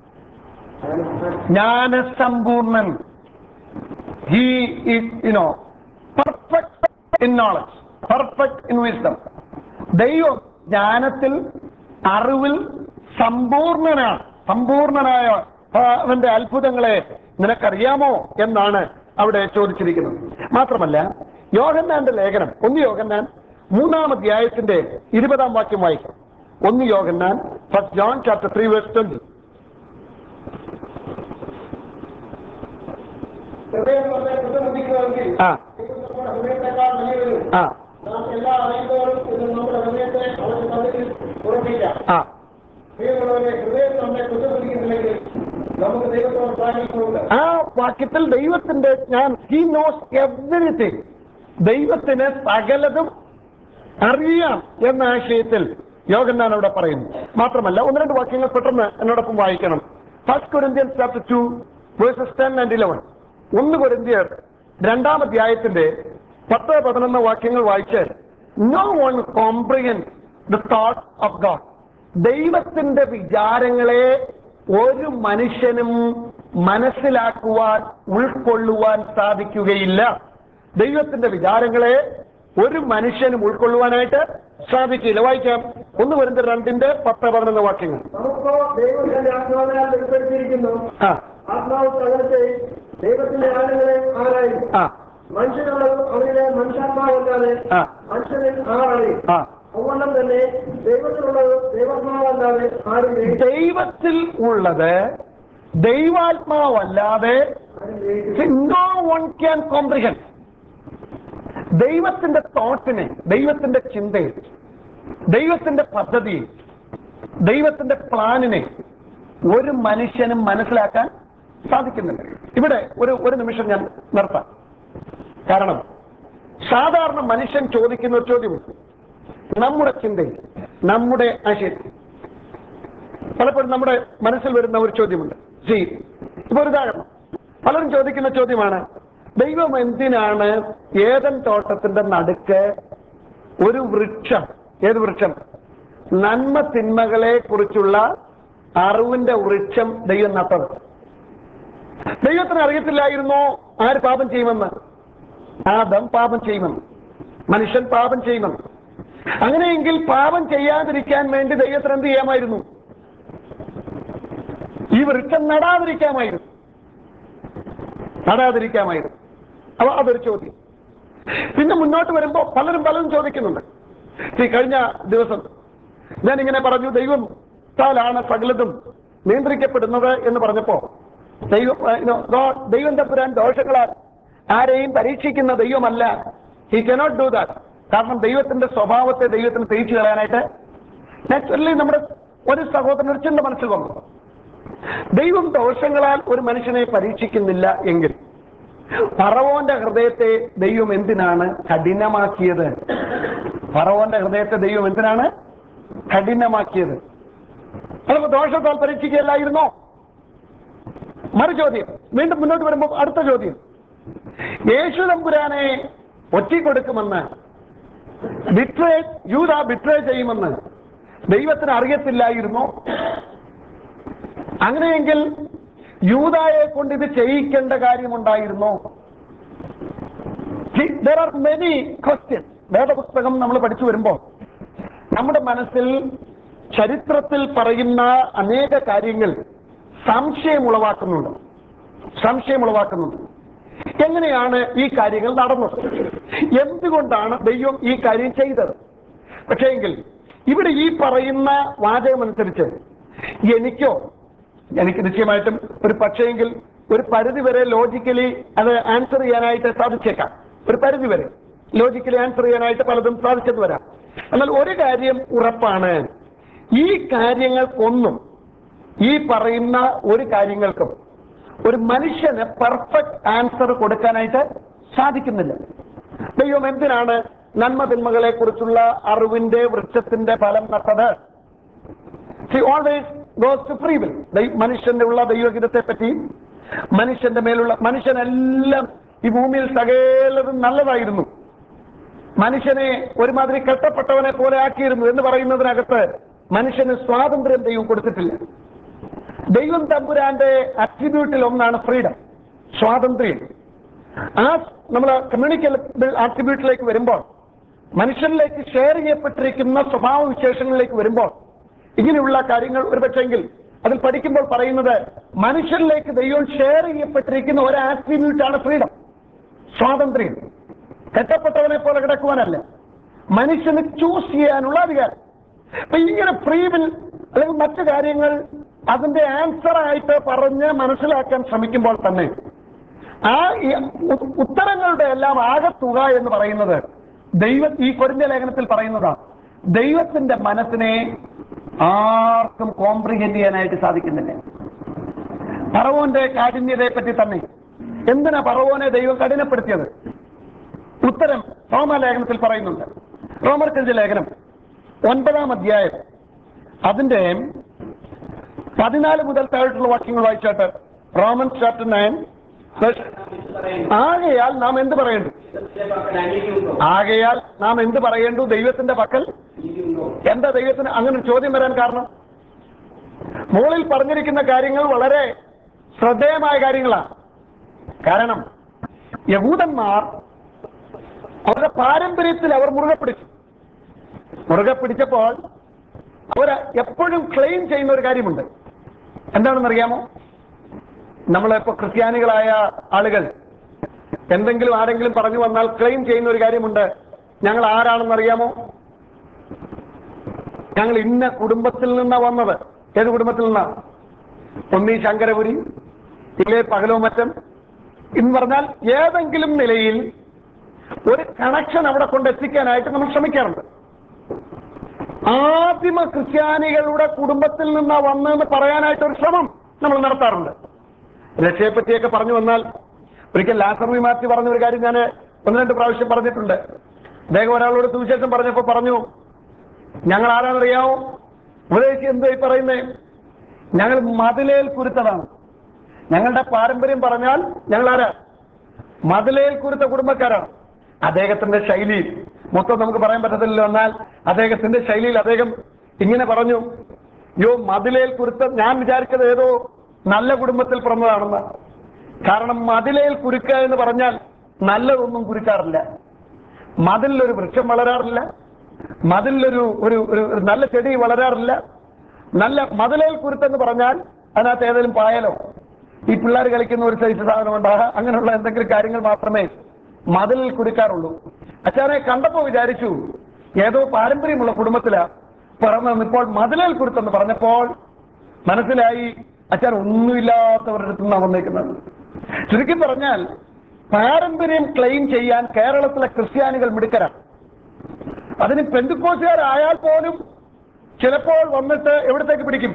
Speaker 1: ജ്ഞാനസമ്പൂർണൻ he is you know perfect in knowledge perfect in wisdom ദൈവം ജ്ഞാനത്തിൽ അറിവിൽ സമ്പൂർണനാണ് സമ്പൂർണനായ ആ, അവന്റെ അത്ഭുതങ്ങളെ നിനക്കറിയാമോ എന്നാണ് അവിടെ ചോദിച്ചിരിക്കുന്നത് മാത്രമല്ല യോഹന്നാന്റെ ലേഖനം ഒന്ന് യോഹന്നാൻ മൂന്നാം അധ്യായത്തിന്റെ ഇരുപതാം വാക്യം വായിക്കാം ഒന്ന് യോഹന്നാൻ first John chapter three verse twenty
Speaker 2: ഹൃദയം നമ്മെ ബുദ്ധിമുട്ടിക്കുമെങ്കിൽ
Speaker 1: ആ
Speaker 2: ദൈവം നമ്മുടെ ഹൃദയത്തെക്കാൾ വലിയവരും
Speaker 1: ആ
Speaker 2: നാം എല്ലാം അറിയുമ്പോഴും ഇത് നമ്മുടെ ഹൃദയത്തെ അവന്റെ തലത്തിൽ ഉറപ്പിക്കാം
Speaker 1: ആ
Speaker 2: പ്രിയമുള്ളവരെ ഹൃദയം നമ്മെ ബുദ്ധിമുട്ടിക്കുന്നില്ലെങ്കിൽ നമുക്ക് ദൈവത്തോട് സാന്നിധ്യമുണ്ട്
Speaker 1: ആ വാക്യത്തിൽ ദൈവത്തിന്റെ ഞാൻ ഹി നോസ് എവറിത്തിങ് ദൈവത്തിന് സകലതും അറിയാം എന്ന ആശയത്തിൽ യോഗന്നാൻ അവിടെ പറയുന്നു മാത്രമല്ല ഒന്ന് രണ്ട് വാക്യങ്ങൾ പെട്ടെന്ന് എന്നോടൊപ്പം വായിക്കണം first Corinthian chapter two verses ten and eleven ഒന്ന് കൊരിന്ത്യർ രണ്ടാം അധ്യായത്തിന്റെ പത്ത് പതിനൊന്ന് വാക്യങ്ങൾ വായിച്ച് no one comprehend the thought of God ദൈവത്തിന്റെ വിചാരങ്ങളെ ഒരു മനുഷ്യനും മനസ്സിലാക്കുവാൻ ഉൾക്കൊള്ളുവാൻ സാധിക്കുകയില്ല ദൈവത്തിന്റെ വിചാരങ്ങളെ ഒരു മനുഷ്യനും ഉൾക്കൊള്ളുവാനായിട്ട് സാധിക്കില്ല വായിക്കാം ഒന്ന് വരുന്ന രണ്ടിന്റെ പത്ത് പതിനൊന്ന് വാക്യങ്ങൾ
Speaker 2: നമുക്കോ ദൈവം തന്റെ ആത്മാവിനാൽ വെളിപ്പെടുത്തിയിരിക്കുന്നു
Speaker 1: ആ
Speaker 2: ആത്മാവ് തകർത്തെ ദൈവത്തിന്റെ ആളുകളെ ആരായും
Speaker 1: ആ
Speaker 2: മനുഷ്യനുള്ളത് അവരുടെ മനുഷ്യാത്മാവല്ലാതെ
Speaker 1: ആ
Speaker 2: മനുഷ്യനിൽ ആരറിയും
Speaker 1: ആ
Speaker 2: അതുകൊണ്ടും തന്നെ ദൈവത്തിനുള്ളത് ദൈവാത്മാവല്ലാതെ ആരും ഗ്രഹിക്കും.
Speaker 1: ദൈവത്തിൽ ഉള്ളത് ദൈവാത്മാവല്ലാതെ
Speaker 2: ആരും ഗ്രഹിക്കും.
Speaker 1: നോ വൺ ക്യാൻ കോംപ്രിഹൻ ദൈവത്തിന്റെ തോട്ടിനെ ദൈവത്തിന്റെ ചിന്തയെ ദൈവത്തിന്റെ പദ്ധതിയെ ദൈവത്തിന്റെ പ്ലാനിനെ ഒരു മനുഷ്യനും മനസ്സിലാക്കാൻ സാധിക്കുന്നില്ല ഇവിടെ ഒരു ഒരു നിമിഷം ഞാൻ നിർത്താം കാരണം സാധാരണ മനുഷ്യൻ ചോദിക്കുന്ന ഒരു ചോദ്യമുണ്ട് നമ്മുടെ ചിന്തയിൽ നമ്മുടെ ആശയത്തിൽ പലപ്പോഴും നമ്മുടെ മനസ്സിൽ വരുന്ന ഒരു ചോദ്യമുണ്ട് സി ഇപ്പൊ ഒരു ഉദാഹരണം പലരും ചോദിക്കുന്ന ചോദ്യമാണ് ദൈവം എന്തിനാണ് ഏതൻ തോട്ടത്തിന്റെ നടുക്ക് ഒരു വൃക്ഷം ഏത് വൃക്ഷം നന്മ തിന്മകളെ കുറിച്ചുള്ള അറിവിന്റെ വൃക്ഷം ദൈവം നട്ടത് ദൈവത്തിന് അറിയത്തില്ലായിരുന്നോ ആര് പാപം ചെയ്യുമെന്ന് ആദം പാപം ചെയ്യുമെന്ന് മനുഷ്യൻ പാപം ചെയ്യുമെന്ന് അങ്ങനെയെങ്കിൽ പാപം ചെയ്യാതിരിക്കാൻ വേണ്ടി ദൈവത്തിന് എന്ത് ചെയ്യാമായിരുന്നു ഈ വൃക്ഷം നടാതിരിക്കാമായിരുന്നു നടാതിരിക്കാമായിരുന്നു അപ്പൊ അതൊരു ചോദ്യം പിന്നെ മുന്നോട്ട് വരുമ്പോ പലരും പലരും ചോദിക്കുന്നുണ്ട് ഈ കഴിഞ്ഞ ദിവസം ഞാൻ ഇങ്ങനെ പറഞ്ഞു ദൈവം താലാണ് സകലതും നിയന്ത്രിക്കപ്പെടുന്നത് എന്ന് പറഞ്ഞപ്പോ ദൈവം ആ, you know, God, ദൈവം തപ്പുരാൻ ദോഷങ്ങളാൽ ആരെയും പരീക്ഷിക്കുന്ന ദൈവമല്ല ഹി കനോട്ട് ഡു ദാറ്റ് കാരണം ദൈവത്തിന്റെ സ്വഭാവത്തെ ദൈവത്തിന് തിരിച്ചു കളയാനായിട്ട് നാച്ചുറലി നമ്മുടെ ഒരു സഹോദരൻ ഒരു ചിന്ത മനസ്സിൽ വന്നു ദൈവം ദോഷങ്ങളാൽ ഒരു മനുഷ്യനെ പരീക്ഷിക്കുന്നില്ല എങ്കിൽ ഫറവോന്റെ ഹൃദയത്തെ ദൈവം എന്തിനാണ് കഠിനമാക്കിയത് ഫറവോന്റെ ഹൃദയത്തെ ദൈവം എന്തിനാണ് കഠിനമാക്കിയത് അതപ്പോ ദോഷത്താൽ പരീക്ഷിക്കുകയല്ലായിരുന്നോ മറു ചോദ്യം വീണ്ടും മുന്നോട്ട് വരുമ്പോൾ അടുത്ത ചോദ്യം യേശു തമ്പുരാനെ ഒറ്റിക്കൊടുക്കുമെന്ന് ബിട്രേ യൂത ബിട്രേ ചെയ്യുമെന്ന് ദൈവത്തിന് അറിയത്തില്ലായിരുന്നോ അങ്ങനെയെങ്കിൽ യൂതായെ കൊണ്ട് ഇത് ചെയ്യിക്കേണ്ട കാര്യമുണ്ടായിരുന്നോ ദർ ആർ മെനി ക്വസ്റ്റ്യൻസ് വേദപുസ്തകം നമ്മൾ പഠിച്ചു വരുമ്പോൾ നമ്മുടെ മനസ്സിൽ ചരിത്രത്തിൽ പറയുന്ന അനേക കാര്യങ്ങൾ സംശയം ഉളവാക്കുന്നുണ്ട് സംശയം ഉളവാക്കുന്നുണ്ട് എങ്ങനെയാണ് ഈ കാര്യങ്ങൾ നടന്നത് എന്തുകൊണ്ടാണ് ദൈവം ഈ കാര്യം ചെയ്തത് പക്ഷേ എങ്കിൽ ഇവിടെ ഈ പറയുന്ന വാചകമനുസരിച്ച് എനിക്കോ എനിക്ക് നിശ്ചയമായിട്ടും ഒരു പക്ഷേയെങ്കിൽ ഒരു പരിധി വരെ ലോജിക്കലി അത് ആൻസർ ചെയ്യാനായിട്ട് സാധിച്ചേക്കാം ഒരു പരിധി വരെ ലോജിക്കലി ആൻസർ ചെയ്യാനായിട്ട് പലതും സാധിച്ചെന്ന് വരാം എന്നാൽ ഒരു കാര്യം ഉറപ്പാണ് ഈ കാര്യങ്ങൾക്കൊന്നും ഈ പറയുന്ന ഒരു കാര്യങ്ങൾക്കും ഒരു മനുഷ്യന് പെർഫെക്റ്റ് ആൻസർ കൊടുക്കാനായിട്ട് സാധിക്കുന്നില്ല ദൈവം എന്തിനാണ് നന്മ തിന്മകളെ കുറിച്ചുള്ള അറിവിന്റെ വൃക്ഷത്തിന്റെ ഫലം നട്ടത് he always goes to free will മനുഷ്യന്റെ ഉള്ള ദൈവഹിതത്തെ പറ്റി മനുഷ്യന്റെ മേലുള്ള മനുഷ്യനെല്ലാം ഈ ഭൂമിയിൽ സകലതും നല്ലതായിരുന്നു മനുഷ്യനെ ഒരുമാതിരി കെട്ടപ്പെട്ടവനെ പോലെ ആക്കിയിരുന്നു എന്ന് പറയുന്നതിനകത്ത് മനുഷ്യന് സ്വാതന്ത്ര്യം ദൈവം കൊടുത്തിട്ടില്ല ദൈവം തമ്പുരാന്റെ അട്രിബ്യൂട്ടിൽ ഒന്നാണ് ഫ്രീഡം സ്വാതന്ത്ര്യം ആ നമ്മൾ കമ്മ്യൂണിക്കബിൾ ആട്രിബ്യൂട്ടിലേക്ക് വരുമ്പോൾ മനുഷ്യനിലേക്ക് ഷെയർ ചെയ്യപ്പെട്ടിരിക്കുന്ന സ്വഭാവ വിശേഷങ്ങളിലേക്ക് വരുമ്പോൾ ഇങ്ങനെയുള്ള കാര്യങ്ങൾ ഒരു പക്ഷെങ്കിൽ അതിൽ പഠിക്കുമ്പോൾ പറയുന്നത് മനുഷ്യനിലേക്ക് ദൈവം ഷെയർ ചെയ്യപ്പെട്ടിരിക്കുന്ന ഒരു ആട്രിബ്യൂട്ടാണ് ഫ്രീഡം സ്വാതന്ത്ര്യം കെട്ടപ്പെട്ടവനെ പോലെ കിടക്കുവാനല്ല മനുഷ്യന് ചൂസ് ചെയ്യാനുള്ള അധികാരം അപ്പൊ ഇങ്ങനെ ഫ്രീ വിൽ അല്ലെങ്കിൽ മറ്റു കാര്യങ്ങൾ അതിന്റെ ആൻസർ ആയിട്ട് പറഞ്ഞ് മനസ്സിലാക്കാൻ ശ്രമിക്കുമ്പോൾ തന്നെ ആ ഈ ഉ- ഉത്തരങ്ങളുടെ എല്ലാം ആകത്തുക എന്ന് പറയുന്നത് ദൈവ ഈ കൊരിന്ത ലേഖനത്തിൽ പറയുന്നതാണ് ദൈവത്തിന്റെ മനസ്സിനെ ആർക്കും കോംപ്രിഹെൻഡ് ചെയ്യാനായിട്ട് സാധിക്കുന്നില്ല പറവോന്റെ കാഠിന്യതയെ പറ്റി തന്നെ എന്തിനാ പറവോനെ ദൈവം കഠിനപ്പെടുത്തിയത് ഉത്തരം റോമലേഖനത്തിൽ പറയുന്നുണ്ട് റോമർക്കെഴുതിയ ലേഖനം ഒൻപതാം അധ്യായം അതിന്റെ പതിനാല് മുതൽ താഴോട്ടുള്ള വാക്യങ്ങൾ വായിച്ചാട്ട് റോമൻ ചാപ്റ്റർ നയൻ ആകയാൽ നാം എന്ത് പറയേണ്ടു ആകയാൽ നാം എന്ത് പറയേണ്ടു ദൈവത്തിന്റെ പക്കൽ എന്താ ദൈവത്തിന് അങ്ങനെ ഒരു ചോദ്യം വരാൻ കാരണം മുകളിൽ പറഞ്ഞിരിക്കുന്ന കാര്യങ്ങൾ വളരെ ശ്രദ്ധേയമായ കാര്യങ്ങളാണ് കാരണം യഹൂദന്മാർ അവരുടെ പാരമ്പര്യത്തിൽ അവർ മുറുകെ പിടിച്ചു മുറുകെ പിടിച്ചപ്പോൾ അവർ എപ്പോഴും ക്ലെയിം ചെയ്യുന്ന ഒരു കാര്യമുണ്ട് എന്താണെന്നറിയാമോ നമ്മളിപ്പോ ക്രിസ്ത്യാനികളായ ആളുകൾ എന്തെങ്കിലും ആരെങ്കിലും പറഞ്ഞു വന്നാൽ ക്ലെയിം ചെയ്യുന്ന ഒരു കാര്യമുണ്ട് ഞങ്ങൾ ആരാണെന്നറിയാമോ ഞങ്ങൾ ഇന്ന കുടുംബത്തിൽ നിന്നാ വന്നത് ഏത് കുടുംബത്തിൽ നിന്നാ ഒന്നീ ശങ്കരപുരി ഇല്ലേ പകലോ മറ്റം എന്ന് പറഞ്ഞാൽ ഏതെങ്കിലും നിലയിൽ ഒരു കണക്ഷൻ അവിടെ കൊണ്ടെത്തിക്കാനായിട്ട് നമ്മൾ ശ്രമിക്കാറുണ്ട് ആദിമ ക്രിസ്ത്യാനികളുടെ കുടുംബത്തിൽ നിന്നാ വന്നതെന്ന് പറയാനായിട്ട് ഒരു ശ്രമം നമ്മൾ നടത്താറുണ്ട് രക്ഷയെ പറ്റിയൊക്കെ പറഞ്ഞു വന്നാൽ ഒരിക്കൽ ലാസർവി മാറ്റി പറഞ്ഞ ഒരു കാര്യം ഞാൻ ഒന്ന് രണ്ട് പ്രാവശ്യം പറഞ്ഞിട്ടുണ്ട് അദ്ദേഹം ഒരാളോട് സുവിശേഷം പറഞ്ഞപ്പോൾ പറഞ്ഞു ഞങ്ങൾ ആരാണെന്നറിയാമോ ഉപദേശിച്ച് എന്താ ഈ പറയുന്നേ ഞങ്ങൾ മതിലേൽ കുരുത്തതാണ് ഞങ്ങളുടെ പാരമ്പര്യം പറഞ്ഞാൽ ഞങ്ങൾ ആരാ മതിലേൽ കുരുത്ത കുടുംബക്കാരാണ് അദ്ദേഹത്തിന്റെ ശൈലിയിൽ മൊത്തം നമുക്ക് പറയാൻ പറ്റത്തില്ലല്ലോ എന്നാൽ അദ്ദേഹത്തിന്റെ ശൈലിയിൽ അദ്ദേഹം ഇങ്ങനെ പറഞ്ഞു യോ മതിലേൽ കുരുത്ത ഞാൻ വിചാരിച്ചത് ഏതോ നല്ല കുടുംബത്തിൽ പിറന്നതാണെന്ന് കാരണം മതിലേൽ കുരുക്കുക എന്ന് പറഞ്ഞാൽ നല്ലതൊന്നും കുരുക്കാറില്ല മതിലൊരു വൃക്ഷം വളരാറില്ല മതിലൊരു ഒരു ഒരു ഒരു നല്ല ചെടി വളരാറില്ല നല്ല മതിലേൽ കുരുത്തെന്ന് പറഞ്ഞാൽ അതിനകത്ത് ഏതെങ്കിലും പായലോ ഈ പിള്ളേർ കളിക്കുന്ന ഒരു സൈസ് സാധനമുണ്ട് അങ്ങനെയുള്ള എന്തെങ്കിലും കാര്യങ്ങൾ മാത്രമേ മതിലിൽ കുരുക്കാറുള്ളൂ അച്ഛനെ കണ്ടപ്പോ വിചാരിച്ചു ഏതോ പാരമ്പര്യമുള്ള കുടുംബത്തിലാ പിറന്നു ഇപ്പോൾ മതിലേൽ കുരുത്തെന്ന് പറഞ്ഞപ്പോൾ മനസ്സിലായി അച്ഛൻ ഒന്നുമില്ലാത്തവരുടെ അടുത്ത് നിന്നാണ് വന്നേക്കുന്നത് ചുരുക്കി പറഞ്ഞാൽ പാരമ്പര്യം ക്ലെയിം ചെയ്യാൻ കേരളത്തിലെ ക്രിസ്ത്യാനികൾ മിടുക്കരാണ് അതിന് പെന്തുക്കോസുകാരായാൽ പോലും ചിലപ്പോൾ വന്നിട്ട് എവിടത്തേക്ക് പിടിക്കും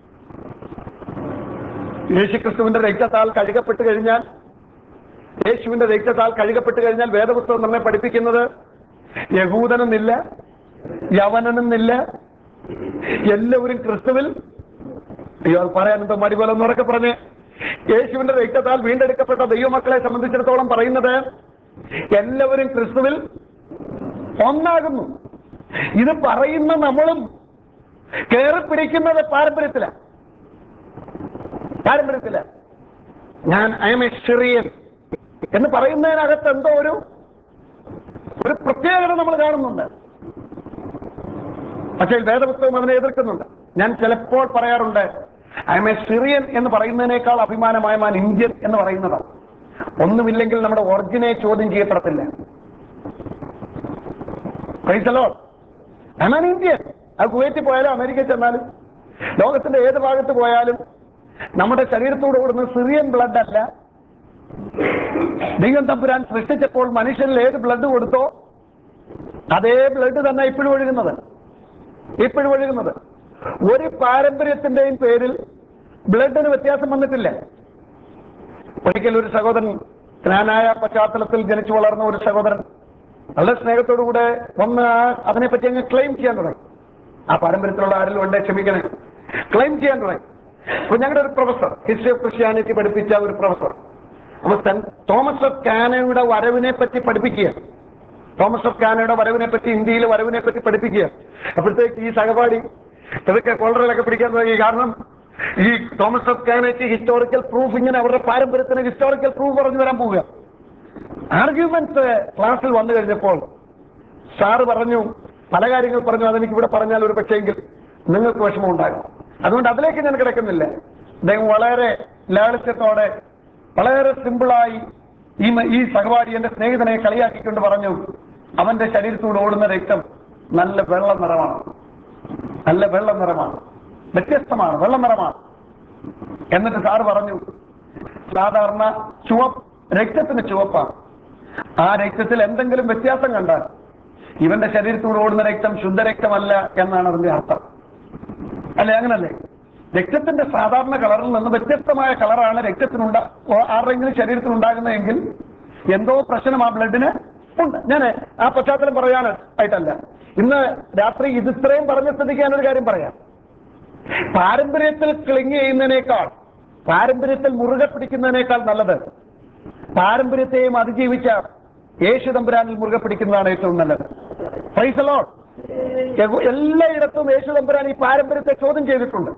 Speaker 1: യേശുക്രിസ്തുവിന്റെ രക്തത്താൽ കഴുകപ്പെട്ട് കഴിഞ്ഞാൽ യേശുവിന്റെ രക്തത്താൽ കഴുകപ്പെട്ട് കഴിഞ്ഞാൽ വേദപുസ്തകം നമ്മെ പഠിപ്പിക്കുന്നത് യഹൂദനെന്നില്ല യവനെന്നില്ല എല്ലാവരും ക്രിസ്തുവിൽ അയ്യോ അത് പറയാൻ എന്തോ മടി പോലെ ഒന്നുറക്കെ പറഞ്ഞ് യേശുവിന്റെ രക്തത്താൽ വീണ്ടെടുക്കപ്പെട്ട ദൈവമക്കളെ സംബന്ധിച്ചിടത്തോളം പറയുന്നത് എല്ലാവരും ക്രിസ്തുവിൽ ഒന്നാകുന്നു ഇത് പറയുന്ന നമ്മളും കയറി പിടിക്കുന്നത് പാരമ്പര്യത്തില പാരമ്പര്യത്തില ഞാൻ ഐ എം എ സിറിയൻ എന്ന് പറയുന്നതിനകത്ത് എന്തോ ഒരു ഒരു പ്രത്യേകത നമ്മൾ കാണുന്നുണ്ട് പക്ഷേ വേദപുസ്തകം അതിനെ എതിർക്കുന്നുണ്ട് ഞാൻ ചിലപ്പോൾ പറയാറുണ്ട് ഐ എം എ സിറിയൻ എന്ന് പറയുന്നതിനേക്കാൾ അഭിമാനമായ മാൻ ഇന്ത്യൻ എന്ന് പറയുന്നതാണ് ഒന്നുമില്ലെങ്കിൽ നമ്മുടെ ഒറിജിനെ ചോദ്യം ചെയ്യപ്പെടത്തില്ല പ്രൈസലോ ഞാൻ ഇന്ത്യൻ അത് കുവൈറ്റിൽ പോയാലും അമേരിക്കയിൽ ചെന്നാലും ലോകത്തിന്റെ ഏത് ഭാഗത്ത് പോയാലും നമ്മുടെ ശരീരത്തോട് ഓടുന്ന സിറിയൻ ബ്ലഡ് അല്ല ദൈവം തമ്പുരാൻ സൃഷ്ടിച്ചപ്പോൾ മനുഷ്യനിൽ ഏത് ബ്ലഡ് കൊടുത്തോ അതേ ബ്ലഡ് തന്നെ ഇപ്പോഴും ഒഴുകുന്നത് ഇപ്പോഴും ഒഴുകുന്നത് ഒരു പാരമ്പര്യത്തിന്റെയും പേരിൽ ബ്ലഡിന് വ്യത്യാസം വന്നിട്ടില്ല ഒരിക്കൽ ഒരു സഹോദരൻ ജ്ഞാനായ പശ്ചാത്തലത്തിൽ ജനിച്ചു വളർന്ന ഒരു സഹോദരൻ വളരെ സ്നേഹത്തോടുകൂടെ വന്ന് ആ അതിനെപ്പറ്റി അങ്ങ് ക്ലെയിം ചെയ്യാൻ തുടങ്ങി ആ പാരമ്പര്യത്തിലുള്ള ആരെങ്കിലും ഉണ്ടെ ക്ഷമിക്കണേ ക്ലെയിം ചെയ്യാൻ തുടങ്ങി അപ്പൊ ഞങ്ങളുടെ ഒരു പ്രൊഫസർ ഹിസ്റ്ററി ഓഫ് ക്രിസ്ത്യാനിറ്റി പഠിപ്പിച്ച ഒരു പ്രൊഫസർ അപ്പൊ സെന്റ് തോമസ് ഓഫ് കാനയുടെ വരവിനെ പറ്റി പഠിപ്പിക്കുക തോമസ് ഓഫ് കാനയുടെ വരവിനെ പറ്റി ഇന്ത്യയിൽ വരവിനെ പറ്റി പഠിപ്പിക്കുക അപ്പോഴത്തേക്ക് ഈ സഹപാഠി ഇതൊക്കെ കോളറിലൊക്കെ പിടിക്കാൻ തുടങ്ങി കാരണം ഈ തോമസ് ഓഫ് കാനയ്ക്ക് ഹിസ്റ്റോറിക്കൽ പ്രൂഫ് ഇങ്ങനെ അവരുടെ പാരമ്പര്യത്തിന് ഹിസ്റ്റോറിക്കൽ പ്രൂഫ് പറഞ്ഞു വരാൻ പോവുക ആർഗ്യുമെന്റ്സ് ക്ലാസ്സിൽ വന്നു കഴിഞ്ഞപ്പോൾ സാറ് പറഞ്ഞു പല കാര്യങ്ങൾ പറഞ്ഞു അതെനിക്ക് ഇവിടെ പറഞ്ഞാൽ ഒരു പക്ഷേങ്കിൽ നിങ്ങൾക്ക് വിഷമം ഉണ്ടാകും അതുകൊണ്ട് അതിലേക്ക് ഞാൻ കിടക്കുന്നില്ല അദ്ദേഹം വളരെ ലാളിത്യത്തോടെ വളരെ സിമ്പിളായി ഈ മ- ഈ സഹപാഠി എന്റെ സ്നേഹിതനെ കളിയാക്കിക്കൊണ്ട് പറഞ്ഞു അവന്റെ ശരീരത്തൂടെ ഓടുന്ന രക്തം നല്ല വെള്ള നിറമാണ് നല്ല വെള്ള നിറമാണ് വ്യത്യസ്തമാണ് വെള്ള നിറമാണ് എന്നിട്ട് സാറ് പറഞ്ഞു സാധാരണ ചുവപ്പ് രക്തത്തിന് ചുവപ്പാണ് ആ രക്തത്തിൽ എന്തെങ്കിലും വ്യത്യാസം കണ്ടാൽ ഇവന്റെ ശരീരത്തൂടെ ഓടുന്ന രക്തം ശുദ്ധരക്തമല്ല എന്നാണ് അതിന്റെ അർത്ഥം അല്ലെ അങ്ങനല്ലേ രക്തത്തിന്റെ സാധാരണ കളറിൽ നിന്ന് വ്യത്യസ്തമായ കളറാണ് രക്തത്തിനുണ്ട ഓ- ആരുടെയെങ്കിലും ശരീരത്തിൽ ഉണ്ടാകുന്നതെങ്കിൽ എന്തോ പ്രശ്നം ആ ബ്ലഡിന് ഉണ്ട് ഞാൻ ആ പശ്ചാത്തലം പറയാൻ ആയിട്ടല്ല ഇന്ന് രാത്രി ഇത് ഇത്രയും പറഞ്ഞ സ്ഥിതിക്ക് ഞാനൊരു കാര്യം പറയാം പാരമ്പര്യത്തിൽ ക്ലിങ് ചെയ്യുന്നതിനേക്കാൾ പാരമ്പര്യത്തിൽ മുറുകെ പിടിക്കുന്നതിനേക്കാൾ നല്ലത് പാരമ്പര്യത്തെയും അതിജീവിച്ച യേശു തമ്പുരാനിൽ മുറുകെ പിടിക്കുന്നതാണ് ഏറ്റവും നല്ലത് ഫൈസലോ എല്ലായിടത്തും യേശു തമ്പുരാൻ ഈ പാരമ്പര്യത്തെ ചോദ്യം ചെയ്തിട്ടുണ്ട്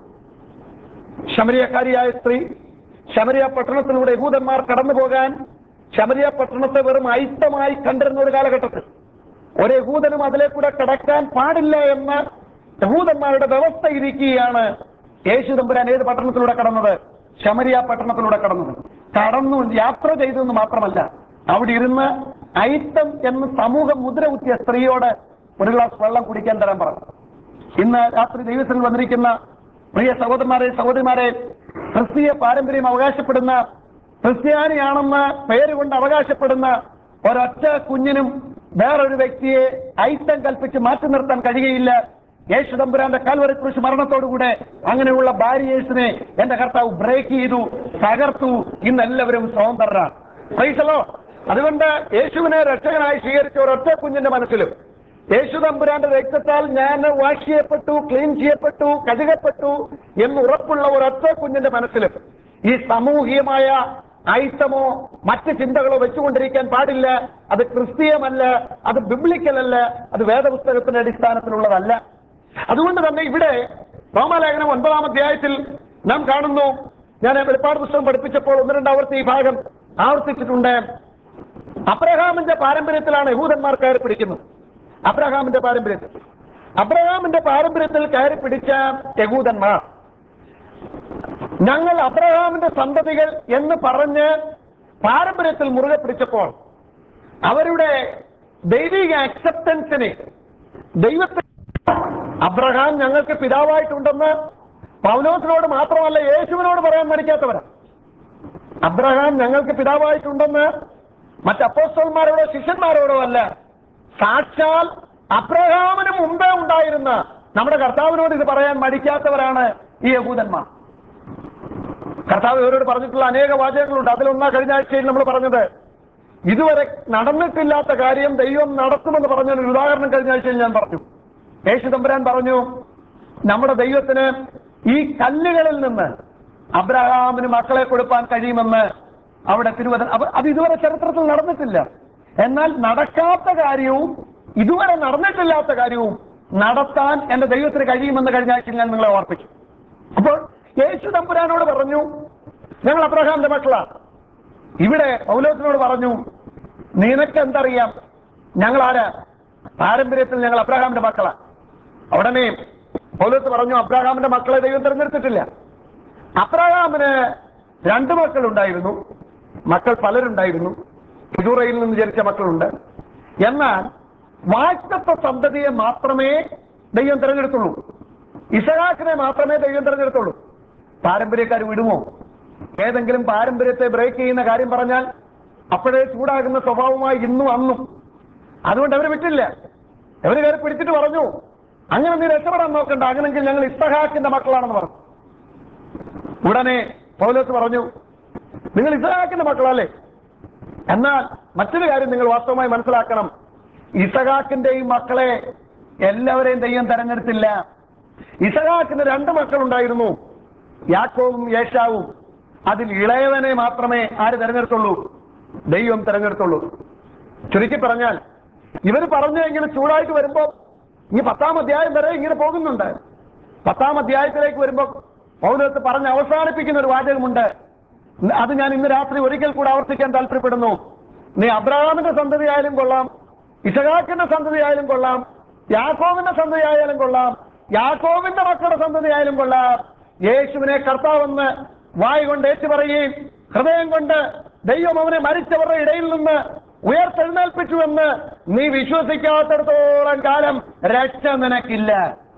Speaker 1: ശമരിയക്കാരിയായ സ്ത്രീ ശമരിയ പട്ടണത്തിലൂടെ യഹൂദന്മാർ കടന്നു പോകാൻ ശമരിയ പട്ടണത്തെ വെറും അയിത്തമായി കണ്ടിരുന്ന ഒരു കാലഘട്ടത്തിൽ ഒരു യഹൂദനും അതിലെ കൂടെ കടക്കാൻ പാടില്ല എന്ന യഹൂദന്മാരുടെ വ്യവസ്ഥ ഇരിക്കുകയാണ് യേശു തമ്പുരാൻ ഏത് പട്ടണത്തിലൂടെ കടന്നത് ശമരിയ പട്ടണത്തിലൂടെ കടന്നത് കടന്നു യാത്ര ചെയ്തെന്ന് മാത്രമല്ല അവിടെ ഇരുന്ന് അയിത്തം എന്ന് സമൂഹം മുദ്ര കുത്തിയ സ്ത്രീയോട് ഒരു ഗ്ലാസ് വെള്ളം കുടിക്കാൻ തരാൻ പറഞ്ഞു ഇന്ന് രാത്രി ദൈവത്തിൽ വന്നിരിക്കുന്ന പ്രിയ സഹോദരന്മാരെ സഹോദരിമാരെ ക്രിസ്തീയ പാരമ്പര്യം അവകാശപ്പെടുന്ന ക്രിസ്ത്യാനിയാണെന്ന് പേരുകൊണ്ട് അവകാശപ്പെടുന്ന ഒരൊറ്റ കുഞ്ഞിനും വേറൊരു വ്യക്തിയെ ഐത്തം കൽപ്പിച്ച് മാറ്റി നിർത്താൻ കഴിയുകയില്ല യേശു തമ്പുരാന്റെ കാൽവറി കുറിച്ച് മരണത്തോടുകൂടെ അങ്ങനെയുള്ള ബാരിയേഴ്സിനെ എന്റെ കർത്താവ് ബ്രേക്ക് ചെയ്തു തകർത്തു ഇന്ന് എല്ലാവരും സ്വതന്ത്രരാണ് പൈസലോ അതുകൊണ്ട് യേശുവിനെ രക്ഷകനായി സ്വീകരിച്ച ഒരൊറ്റ കുഞ്ഞിന്റെ മനസ്സിലും യേശു തമ്പുരാന്റെ രക്തത്താൽ ഞാൻ വാഷ് ചെയ്യപ്പെട്ടു ക്ലീൻ ചെയ്യപ്പെട്ടു കഴുകപ്പെട്ടു എന്ന് ഉറപ്പുള്ള ഒരൊറ്റ കുഞ്ഞിന്റെ മനസ്സിലും ഈ സാമൂഹികമായ ഐറ്റമോ മറ്റ് ചിന്തകളോ വെച്ചുകൊണ്ടിരിക്കാൻ പാടില്ല അത് ക്രിസ്തീയമല്ല അത് ബിബ്ലിക്കലല്ല അത് വേദപുസ്തകത്തിന്റെ അടിസ്ഥാനത്തിലുള്ളതല്ല അതുകൊണ്ട് തന്നെ ഇവിടെ റോമാലേഖനം ഒൻപതാം അധ്യായത്തിൽ നാം കാണുന്നു ഞാൻ വെളിപ്പാട് പുസ്തകം പഠിപ്പിച്ചപ്പോൾ ഒന്ന് രണ്ട് ആവർത്തി ഈ ഭാഗം ആവർത്തിച്ചിട്ടുണ്ട് അബ്രഹാമിന്റെ പാരമ്പര്യത്തിലാണ് യഹൂദന്മാർ കയറി പിടിക്കുന്നത് അബ്രഹാമിന്റെ പാരമ്പര്യത്തിൽ അബ്രഹാമിന്റെ പാരമ്പര്യത്തിൽ കയറി പിടിച്ച യഹൂദന്മാർ ഞങ്ങൾ അബ്രഹാമിന്റെ സന്തതികൾ എന്ന് പറഞ്ഞ് പാരമ്പര്യത്തിൽ മുറുകെ പിടിച്ചപ്പോൾ അവരുടെ ദൈവിക അക്സെപ്റ്റൻസിനെ ദൈവത്തിൽ അബ്രഹാം ഞങ്ങൾക്ക് പിതാവായിട്ടുണ്ടെന്ന് പൗലോസിനോട് മാത്രമല്ല യേശുവിനോട് പറയാൻ മടിക്കാത്തവരാ അബ്രഹാം ഞങ്ങൾക്ക് പിതാവായിട്ടുണ്ടെന്ന് മറ്റ് അപ്പോസ്റ്റന്മാരോടോ ശിഷ്യന്മാരോടോ അല്ല സാക്ഷാൽ അബ്രഹാമിന് മുമ്പേ ഉണ്ടായിരുന്ന നമ്മുടെ കർത്താവിനോട് ഇത് പറയാൻ മടിക്കാത്തവരാണ് ഈ യഹൂദന്മാർ കർത്താവ് ഇവരോട് പറഞ്ഞിട്ടുള്ള അനേക വാചകങ്ങളുണ്ട് അതിലൊന്നാ കഴിഞ്ഞ ആഴ്ചയിൽ നമ്മൾ പറഞ്ഞത് ഇതുവരെ നടന്നിട്ടില്ലാത്ത കാര്യം ദൈവം നടത്തുമെന്ന് പറഞ്ഞ ഒരു ഉദാഹരണം കഴിഞ്ഞ ആഴ്ചയിൽ ഞാൻ പറഞ്ഞു യേശു തമ്പുരാൻ പറഞ്ഞു നമ്മുടെ ദൈവത്തിന് ഈ കല്ലുകളിൽ നിന്ന് അബ്രഹാമിന് മക്കളെ കൊടുക്കാൻ കഴിയുമെന്ന് അവിടെ തിരുവന അപ്പൊ അത് ഇതുവരെ ചരിത്രത്തിൽ നടന്നിട്ടില്ല എന്നാൽ നടക്കാത്ത കാര്യവും ഇതുവരെ നടന്നിട്ടില്ലാത്ത കാര്യവും നടത്താൻ എന്റെ ദൈവത്തിന് കഴിയുമെന്ന് കഴിഞ്ഞ ആഴ്ചയിൽ ഞാൻ നിങ്ങളെ ഓർപ്പിച്ചു അപ്പോൾ യേശു തമ്പുരാനോട് പറഞ്ഞു ഞങ്ങൾ അബ്രഹാമിന്റെ മക്കളാ ഇവിടെ പൗലോസിനോട് പറഞ്ഞു നിനക്ക് എന്തറിയാം ഞങ്ങൾ ആരാ പാരമ്പര്യത്തിൽ ഞങ്ങൾ അബ്രഹാമിന്റെ മക്കളാ ഉടനെ പൗലോസ് പറഞ്ഞു അബ്രഹാമിന്റെ മക്കളെ ദൈവം തിരഞ്ഞെടുത്തിട്ടില്ല അബ്രഹാമിന് രണ്ട് മക്കളുണ്ടായിരുന്നു മക്കൾ പലരുണ്ടായിരുന്നു ഫിജൂറയിൽ നിന്ന് ജനിച്ച മക്കളുണ്ട് എന്നാൽ വാക്തത്വ സന്തതിയെ മാത്രമേ ദൈവം തിരഞ്ഞെടുത്തുള്ളൂ ഇസഹാക്കിനെ മാത്രമേ ദൈവം തിരഞ്ഞെടുത്തുള്ളൂ പാരമ്പര്യക്കാർ വിടുമോ ഏതെങ്കിലും പാരമ്പര്യത്തെ ബ്രേക്ക് ചെയ്യുന്ന കാര്യം പറഞ്ഞാൽ അപ്പോഴേ ചൂടാകുന്ന സ്വഭാവമായി ഇന്നും അന്നും അതുകൊണ്ട് അവർ വിട്ടില്ല അവര് കയറി പിടിച്ചിട്ട് പറഞ്ഞു അങ്ങനെ നീ രക്ഷപ്പെടാൻ നോക്കണ്ട അങ്ങനെങ്കിൽ ഞങ്ങൾ ഇസഹാക്കിന്റെ മക്കളാണെന്ന് പറഞ്ഞു ഉടനെ പൗലോസ് പറഞ്ഞു നിങ്ങൾ ഇസഹാക്കിന്റെ മക്കളല്ലേ എന്നാൽ മറ്റൊരു കാര്യം നിങ്ങൾ വാസ്തവമായി മനസ്സിലാക്കണം ഇസഹാക്കിന്റെയും മക്കളെ എല്ലാവരെയും ദൈവം തെരഞ്ഞെടുത്തില്ല ഇസഹാക്കിന് രണ്ട് മക്കളുണ്ടായിരുന്നു യാക്കോവും യേശാവും അതിൽ ഇളയവനെ മാത്രമേ ആര് തെരഞ്ഞെടുത്തുള്ളൂ ദൈവം തെരഞ്ഞെടുത്തുള്ളൂ ചുരുക്കി പറഞ്ഞാൽ ഇവർ പറഞ്ഞു ഇങ്ങനെ ചൂടായിട്ട് വരുമ്പോ ഈ പത്താം അധ്യായം വരെ ഇങ്ങനെ പോകുന്നുണ്ട് പത്താം അധ്യായത്തിലേക്ക് വരുമ്പോ പൗരത്ത് പറഞ്ഞ് അവസാനിപ്പിക്കുന്ന ഒരു വാചകമുണ്ട് അത് ഞാൻ ഇന്ന് രാത്രി ഒരിക്കൽ കൂടെ ആവർത്തിക്കാൻ താല്പര്യപ്പെടുന്നു നീ അബ്രഹാമിന്റെ സന്തതി ആയാലും കൊള്ളാം ഇസഹാക്കിന്റെ സന്തതി ആയാലും കൊള്ളാം യാക്കോവിന്റെ സന്തതി ആയാലും കൊള്ളാം യാക്കോവിന്റെ മക്കളുടെ സന്തതി ആയാലും കൊള്ളാം യേശുവിനെ കർത്താവെന്ന് വായ കൊണ്ട് ഏറ്റുപറയുകയും ഹൃദയം കൊണ്ട് ദൈവം അവനെ മരിച്ചവരുടെ ഇടയിൽ നിന്ന് ഉയർത്തെഴുന്നേൽപ്പിച്ചുവെന്ന് നീ വിശ്വസിക്കാത്തിടത്തോളം കാലം രക്ഷ നിനക്കില്ല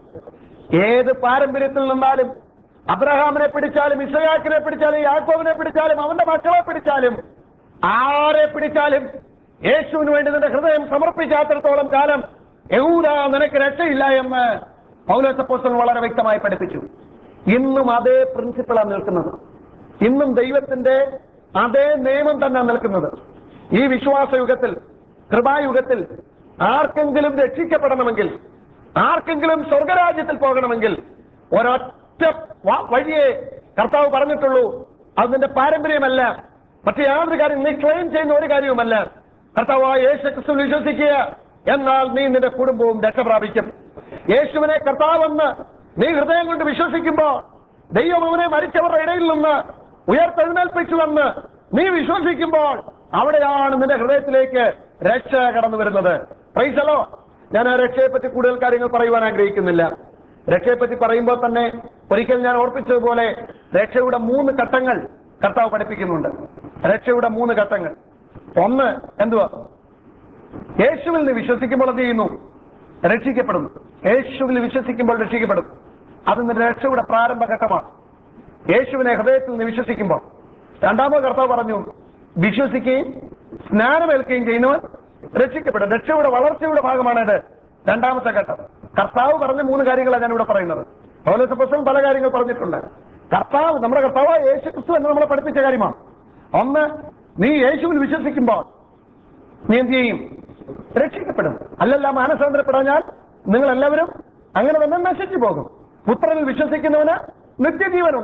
Speaker 1: ഏത് പാരമ്പര്യത്തിൽ നിന്നാലും അബ്രഹാമിനെ പിടിച്ചാലും ഇസയാക്കിനെ പിടിച്ചാലും യാക്കോവിനെ പിടിച്ചാലും അവന്റെ മക്കളെ പിടിച്ചാലും ആരെ പിടിച്ചാലും യേശുവിന് വേണ്ടി നിന്റെ ഹൃദയം സമർപ്പിക്കാത്തിടത്തോളം കാലം യഹൂദ നിനക്ക് രക്ഷയില്ല എന്ന് പൗലോസപ്പോസ്റ്റൽ വളരെ വ്യക്തമായി പഠിപ്പിച്ചു ഇന്നും അതേ പ്രിൻസിപ്പിളാണ് നിൽക്കുന്നത് ഇന്നും ദൈവത്തിന്റെ അതേ നിയമം തന്നെ നിൽക്കുന്നത് ഈ വിശ്വാസയുഗത്തിൽ കൃപായുഗത്തിൽ ആർക്കെങ്കിലും രക്ഷിക്കപ്പെടണമെങ്കിൽ ആർക്കെങ്കിലും സ്വർഗരാജ്യത്തിൽ പോകണമെങ്കിൽ ഒരൊറ്റ വ- വഴിയെ കർത്താവ് പറഞ്ഞിട്ടുള്ളൂ അത് നിന്റെ പാരമ്പര്യമല്ല മറ്റു യാതൊരു കാര്യം നീ ക്ലെയിം ചെയ്യുന്ന ഒരു കാര്യവുമല്ല കർത്താവ് യേശു ക്രിസ്തു വിശ്വസിക്കുക എന്നാൽ നീ നിന്റെ കുടുംബവും രക്ഷ പ്രാപിക്കും യേശുവിനെ കർത്താവെന്ന് നീ ഹൃദയം കൊണ്ട് വിശ്വസിക്കുമ്പോൾ ദൈവം അവനെ മരിച്ചവരുടെ ഇടയിൽ നിന്ന് ഉയർത്തെഴുന്നേൽപ്പിച്ചുവെന്ന് നീ വിശ്വസിക്കുമ്പോൾ അവിടെയാണ് നിന്റെ ഹൃദയത്തിലേക്ക് രക്ഷ കടന്നു വരുന്നത് പ്രൈസലോ ഞാൻ ആ രക്ഷയെപ്പറ്റി കൂടുതൽ കാര്യങ്ങൾ പറയുവാൻ ആഗ്രഹിക്കുന്നില്ല രക്ഷയെപ്പറ്റി പറയുമ്പോൾ തന്നെ ഒരിക്കൽ ഞാൻ ഓർപ്പിച്ചതുപോലെ രക്ഷയുടെ മൂന്ന് ഘട്ടങ്ങൾ കർത്താവ് പഠിപ്പിക്കുന്നുണ്ട് രക്ഷയുടെ മൂന്ന് ഘട്ടങ്ങൾ ഒന്ന് എന്തുവാ യേശുവിൽ നീ വിശ്വസിക്കുമ്പോൾ എന്ത് ചെയ്യുന്നു രക്ഷിക്കപ്പെടുന്നു യേശുവിൽ വിശ്വസിക്കുമ്പോൾ രക്ഷിക്കപ്പെടും അത് നിന്റെ രക്ഷയുടെ പ്രാരംഭ ഘട്ടമാണ് യേശുവിനെ ഹൃദയത്തിൽ നീ വിശ്വസിക്കുമ്പോൾ രണ്ടാമത് കർത്താവ് പറഞ്ഞു വിശ്വസിക്കുകയും സ്നാനമേൽക്കുകയും ചെയ്യുന്നവൻ രക്ഷിക്കപ്പെടും രക്ഷയുടെ വളർച്ചയുടെ ഭാഗമാണിത് രണ്ടാമത്തെ ഘട്ടം കർത്താവ് പറഞ്ഞ മൂന്ന് കാര്യങ്ങളാണ് ഞാനിവിടെ പറയുന്നത് പൗലോസ് പുസ്തകം പല കാര്യങ്ങൾ പറഞ്ഞിട്ടുണ്ട് കർത്താവ് നമ്മുടെ കർത്താവ് യേശു ക്രിസ്തു എന്ന് നമ്മളെ പഠിപ്പിച്ച കാര്യമാണ് ഒന്ന് നീ യേശുവിൽ വിശ്വസിക്കുമ്പോൾ നീ എന്ത് ചെയ്യും രക്ഷിക്കപ്പെടും അല്ലല്ല മാനസാന്തരപ്പെടാഞ്ഞാൽ നിങ്ങൾ എല്ലാവരും അങ്ങനെ തന്നെ നശിച്ചു പോകും പുത്രനിൽ വിശ്വസിക്കുന്നവന് നിത്യജീവനുണ്ട്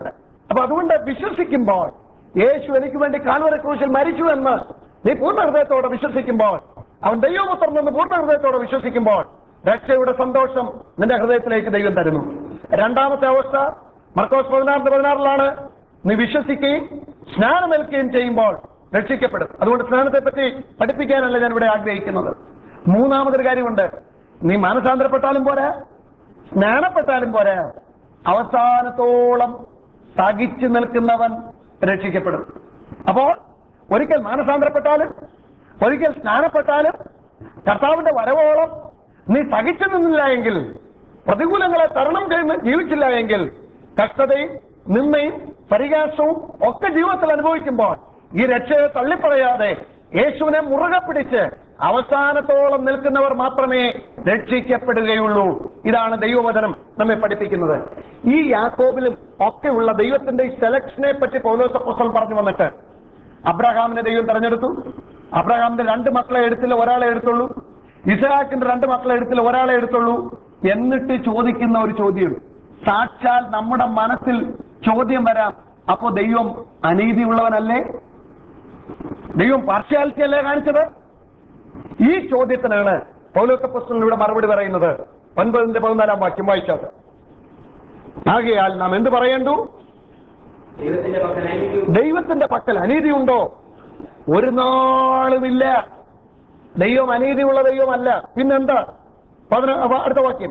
Speaker 1: അപ്പൊ അതുകൊണ്ട് വിശ്വസിക്കുമ്പോൾ യേശു എനിക്ക് വേണ്ടി കാൽവര ക്രൂശിൽ മരിച്ചു എന്ന് നീ പൂർണ്ണ ഹൃദയത്തോടെ വിശ്വസിക്കുമ്പോൾ അവൻ ദൈവപുത്രൻ എന്ന് പൂർണ്ണ ഹൃദയത്തോടെ വിശ്വസിക്കുമ്പോൾ രക്ഷയുടെ സന്തോഷം നിന്റെ ഹൃദയത്തിലേക്ക് ദൈവം തരുന്നു രണ്ടാമത്തെ അവസ്ഥ മർക്കോസ് പതിനാറിന്റെ പതിനാറിലാണ് നീ വിശ്വസിക്കുകയും സ്നാനമേൽക്കുകയും ചെയ്യുമ്പോൾ രക്ഷിക്കപ്പെടും അതുകൊണ്ട് സ്നാനത്തെ പറ്റി പഠിപ്പിക്കാനല്ല ഞാൻ ഇവിടെ ആഗ്രഹിക്കുന്നത് മൂന്നാമതൊരു കാര്യമുണ്ട് നീ മാനസാന്തരപ്പെട്ടാലും പോരാ സ്നാനപ്പെട്ടാലും പോരാ അവസാനത്തോളം സഹിച്ചു നിൽക്കുന്നവൻ രക്ഷിക്കപ്പെടും അപ്പോൾ ഒരിക്കൽ മാനസാന്തരപ്പെട്ടാലും ഒരിക്കൽ സ്നാനപ്പെട്ടാലും കർത്താവിന്റെ വരവോളം നീ സഹിച്ചു നിന്നില്ല എങ്കിൽ പ്രതികൂലങ്ങളെ തരണം ചെയ്ത് ജീവിച്ചില്ല എങ്കിൽ കഷ്ടതയും നിന്നയും പരിഹാസവും ഒക്കെ ജീവിതത്തിൽ അനുഭവിക്കുമ്പോൾ ഈ രക്ഷയെ തള്ളിപ്പറയാതെ യേശുവിനെ മുറുകെ പിടിച്ച് അവസാനത്തോളം നിൽക്കുന്നവർ മാത്രമേ രക്ഷിക്കപ്പെടുകയുള്ളൂ ഇതാണ് ദൈവവചനം നമ്മെ പഠിപ്പിക്കുന്നത് ഈ യാക്കോബിലും ഒക്കെയുള്ള ദൈവത്തിന്റെ ഈ സെലക്ഷനെ പറ്റി പൗലോസ് അപ്പോസ്തലൻ പറഞ്ഞു വന്നിട്ട് അബ്രഹാമിനെ ദൈവം തെരഞ്ഞെടുത്തു അബ്രഹാമിന്റെ രണ്ട് മക്കളെ എടുത്തില്ല ഒരാളെ എടുത്തുള്ളൂ ഇസ്ഹാക്കിന്റെ രണ്ട് മക്കളെ എടുത്തില്ല ഒരാളെ എടുത്തുള്ളൂ എന്നിട്ട് ചോദിക്കുന്ന ഒരു ചോദ്യം സാക്ഷാൽ നമ്മുടെ മനസ്സിൽ ചോദ്യം വരാം അപ്പോ ദൈവം അനീതിയുള്ളവനല്ലേ ദൈവം പാർഷ്യാലിറ്റി അല്ലേ കാണിച്ചത് ഈ ചോദ്യത്തിനാണ് പൗലോസപ്പുസ്തകനിലൂടെ മറുപടി പറയുന്നത് ഒൻപതിന്റെ പതിനാലാം വാക്യം വായിച്ചത് ആകയാൽ നാം എന്ത് പറയേണ്ടു
Speaker 2: ദൈവത്തിന്റെ പക്കൽ അനീതിയും
Speaker 1: ദൈവത്തിന്റെ പക്കൽ അനീതിയുണ്ടോ ഒരു നാളുമില്ല ദൈവം അനീതിയുള്ള ദൈവമല്ല പിന്നെന്താ പതിന അപ്പൊ അടുത്ത വാക്യം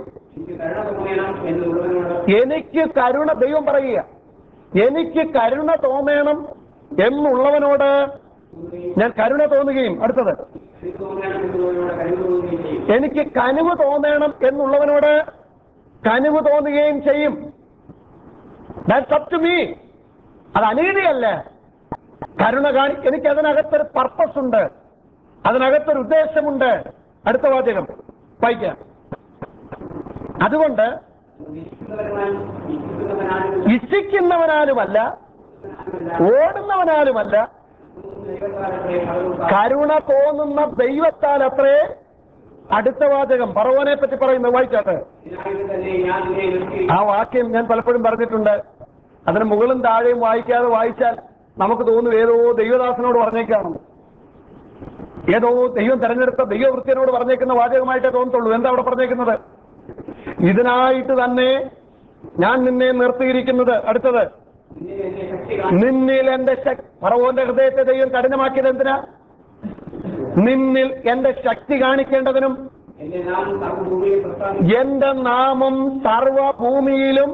Speaker 2: എനിക്ക് കരുണ തോന്നണം എന്നുള്ളവനോട്
Speaker 1: എനിക്ക് കരുണ ദൈവം പറയുക എനിക്ക് കരുണ തോന്നണം എന്നുള്ളവനോട് ഞാൻ കരുണ തോന്നുകയും അടുത്തത്
Speaker 2: എനിക്ക് തോന്നണം എന്നുള്ളവനോട് കരുണ തോന്നുകയും ചെയ്യും
Speaker 1: എനിക്ക് കനിവ് തോന്നണം എന്നുള്ളവനോട് കനിവ് തോന്നുകയും ചെയ്യും ദാറ്റ്സ് അപ് ടു മീ അത് അനീതിയല്ല കരുണ കാണി എനിക്ക് അതിനകത്തൊരു പർപ്പസ് ഉണ്ട് അതിനകത്തൊരു ഉദ്ദേശമുണ്ട് അടുത്ത വാചകം വായിക്കാം അതുകൊണ്ട്
Speaker 2: വിശുദ്ധവനാലും വിശുദ്ധവനാലും
Speaker 1: ഇച്ഛിക്കുന്നവനാലുമല്ല ഓടുന്നവനാലുമല്ല
Speaker 2: ദൈവത്താലത്രേ പലരും
Speaker 1: കരുണ തോന്നുന്ന ദൈവത്താൽ അത്രേ അടുത്ത വാചകം പറവനെ പറ്റി പറയുന്നത് വായിച്ചാട്ടെ
Speaker 2: ഇതിനായിട്ട് തന്നെ ഞാൻ നിന്നെ നിർത്തി
Speaker 1: ആ വാക്യം ഞാൻ പലപ്പോഴും പറഞ്ഞിട്ടുണ്ട് അതിന് മുകളും താഴെയും വായിക്കാതെ വായിച്ചാൽ നമുക്ക് തോന്നും ഏതോ ദൈവദാസനോട് പറഞ്ഞേക്കാണ് ഏതോ ദൈവം തെരഞ്ഞെടുത്ത ദൈവവൃത്തിയനോട് പറഞ്ഞേക്കുന്ന വാചകമായിട്ടേ തോന്നത്തുള്ളൂ എന്താ അവിടെ പറഞ്ഞേക്കുന്നത് ഇതിനായിട്ട് തന്നെ ഞാൻ നിന്നെ നിർത്തിയിരിക്കുന്നത് അടുത്തത്
Speaker 2: നിന്നെ എന്റെ ശക്തി കാണും
Speaker 1: നിന്നിൽ എന്റെ ശക്തി പറവോന്റെ ഹൃദയത്തെ ദൈവം കഠിനമാക്കിയത് എന്തിനാ നിന്നിൽ എന്റെ ശക്തി കാണിക്കേണ്ടതിനും
Speaker 2: എന്റെ നാമം സർവ്വഭൂമിയിൽ പ്രസ്താവിക്കും
Speaker 1: എന്റെ നാമം സർവഭൂമിയിലും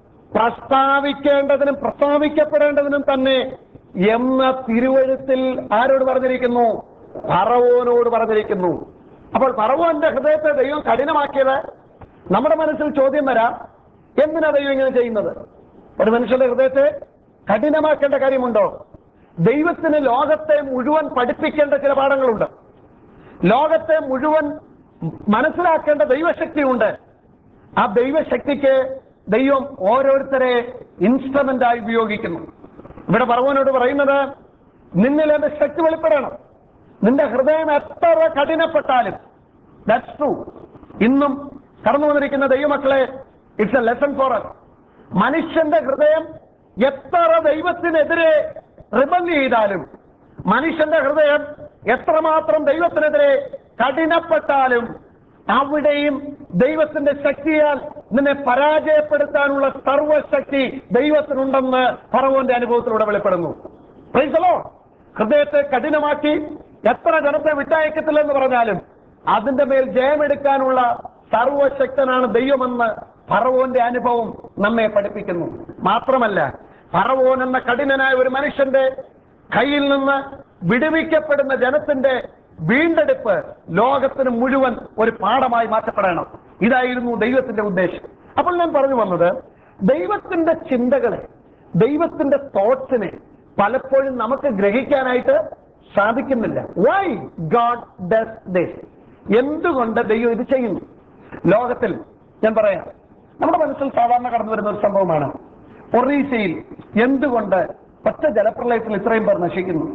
Speaker 1: പ്രസ്താവിക്കേണ്ടതിനും പ്രസ്താവിക്കപ്പെടേണ്ടതിനും തന്നെ എന്ന തിരുവഴുത്തിൽ ആരോട് പറഞ്ഞിരിക്കുന്നു പറവോനോട് പറഞ്ഞിരിക്കുന്നു അപ്പോൾ പറവോന്റെ ഹൃദയത്തെ ദൈവം കഠിനമാക്കിയത് നമ്മുടെ മനസ്സിൽ ചോദ്യം വരാം എന്തിനാ ദൈവം ഇങ്ങനെ ചെയ്യുന്നത് ഒരു മനുഷ്യന്റെ ഹൃദയത്തെ കഠിനമാക്കേണ്ട കാര്യമുണ്ടോ ദൈവത്തിന് ലോകത്തെ മുഴുവൻ പഠിപ്പിക്കേണ്ട ചില പാഠങ്ങളുണ്ട് ലോകത്തെ മുഴുവൻ മനസ്സിലാക്കേണ്ട ദൈവശക്തിയുണ്ട് ആ ദൈവശക്തിക്ക് ദൈവം ഓരോരുത്തരെ ഇൻസ്ട്രുമെന്റ് ആയി ഉപയോഗിക്കുന്നു ഇവിടെ പറവനോട് പറയുന്നത് നിന്നിൽ എന്റെ ശക്തി വെളിപ്പെടണം നിന്റെ ഹൃദയം എത്ര കഠിനപ്പെട്ടാലും ദാറ്റ്സ് ട്രൂ ഇന്നും കടന്നു വന്നിരിക്കുന്ന ദൈവമക്കളെ it's a lesson for us മനുഷ്യന്റെ ഹൃദയം എത്ര ദൈവത്തിനെതിരെ റിബൽ ചെയ്താലും മനുഷ്യന്റെ ഹൃദയം എത്രമാത്രം ദൈവത്തിനെതിരെ കഠിനപ്പെട്ടാലും അവിടെയും ദൈവത്തിന്റെ ശക്തിയാൽ നിന്നെ പരാജയപ്പെടുത്താനുള്ള സർവശക്തി ദൈവത്തിനുണ്ടെന്ന് ഫറവോന്റെ അനുഭവത്തിലൂടെ വെളിപ്പെടുന്നു Praise the Lord. ഹൃദയത്തെ കഠിനമാക്കി എത്ര ജനത്തെ വിട്ടയക്കത്തില്ലെന്ന് പറഞ്ഞാലും അതിന്റെ മേൽ ജയമെടുക്കാനുള്ള സർവശക്തനാണ് ദൈവമെന്ന് ഫറവോന്റെ അനുഭവം നമ്മെ പഠിപ്പിക്കുന്നു മാത്രമല്ല ഫറവോൻ എന്ന കഠിനനായ ഒരു മനുഷ്യന്റെ കയ്യിൽ നിന്ന് വിടുവിക്കപ്പെടുന്ന ജനത്തിന്റെ വീണ്ടെടുപ്പ് ലോകത്തിന് മുഴുവൻ ഒരു പാഠമായി മാറ്റപ്പെടണം ഇതായിരുന്നു ദൈവത്തിന്റെ ഉദ്ദേശം അപ്പോൾ ഞാൻ പറഞ്ഞു വന്നത് ദൈവത്തിന്റെ ചിന്തകളെ ദൈവത്തിന്റെ തോട്ട്സിനെ പലപ്പോഴും നമുക്ക് ഗ്രഹിക്കാനായിട്ട് സാധിക്കുന്നില്ല വൈ ഗാഡ് ഡസ് ദിസ് എന്തുകൊണ്ട് ദൈവം ഇത് ചെയ്യുന്നു ലോകത്തിൽ ഞാൻ പറയാം നമ്മുടെ മനസ്സിൽ സാധാരണ കടന്നു വരുന്ന ഒരു സംഭവമാണ് ഒറീസയിൽ എന്തുകൊണ്ട് ഒറ്റ ജലപ്രളയത്തിൽ ഇത്രയും പേർ നശിക്കുന്നു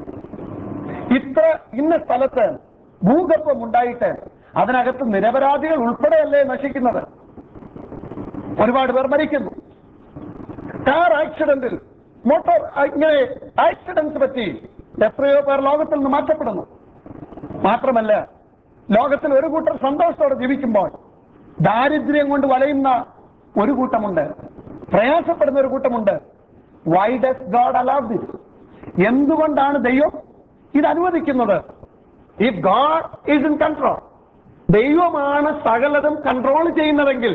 Speaker 1: ഇത്ര ഇന്ന സ്ഥലത്ത് ഭൂകമ്പം ഉണ്ടായിട്ട് അതിനകത്ത് നിരപരാധികൾ ഉൾപ്പെടെയല്ലേ നശിക്കുന്നത് ഒരുപാട് പേർ മരിക്കുന്നു കാർ ആക്സിഡന്റിൽ മോട്ടോർ ഇങ്ങനെ ആക്സിഡൻസ് പറ്റി എത്രയോ പേർ ലോകത്തിൽ നിന്ന് മാറ്റപ്പെടുന്നു മാത്രമല്ല ലോകത്തിൽ ഒരു കൂട്ടർ സന്തോഷത്തോടെ ജീവിക്കുമ്പോൾ ദാരിദ്ര്യം കൊണ്ട് വലയുന്ന ഒരു കൂട്ടമുണ്ട് പ്രയാസപ്പെടുന്ന ഒരു കൂട്ടമുണ്ട് why does God allow this എന്തുകൊണ്ടാണ് ദൈവം ഇത് അനുവദിക്കുന്നത് if God is in control ദൈവമാണ് സകലതും കൺട്രോൾ ചെയ്യുന്നതെങ്കിൽ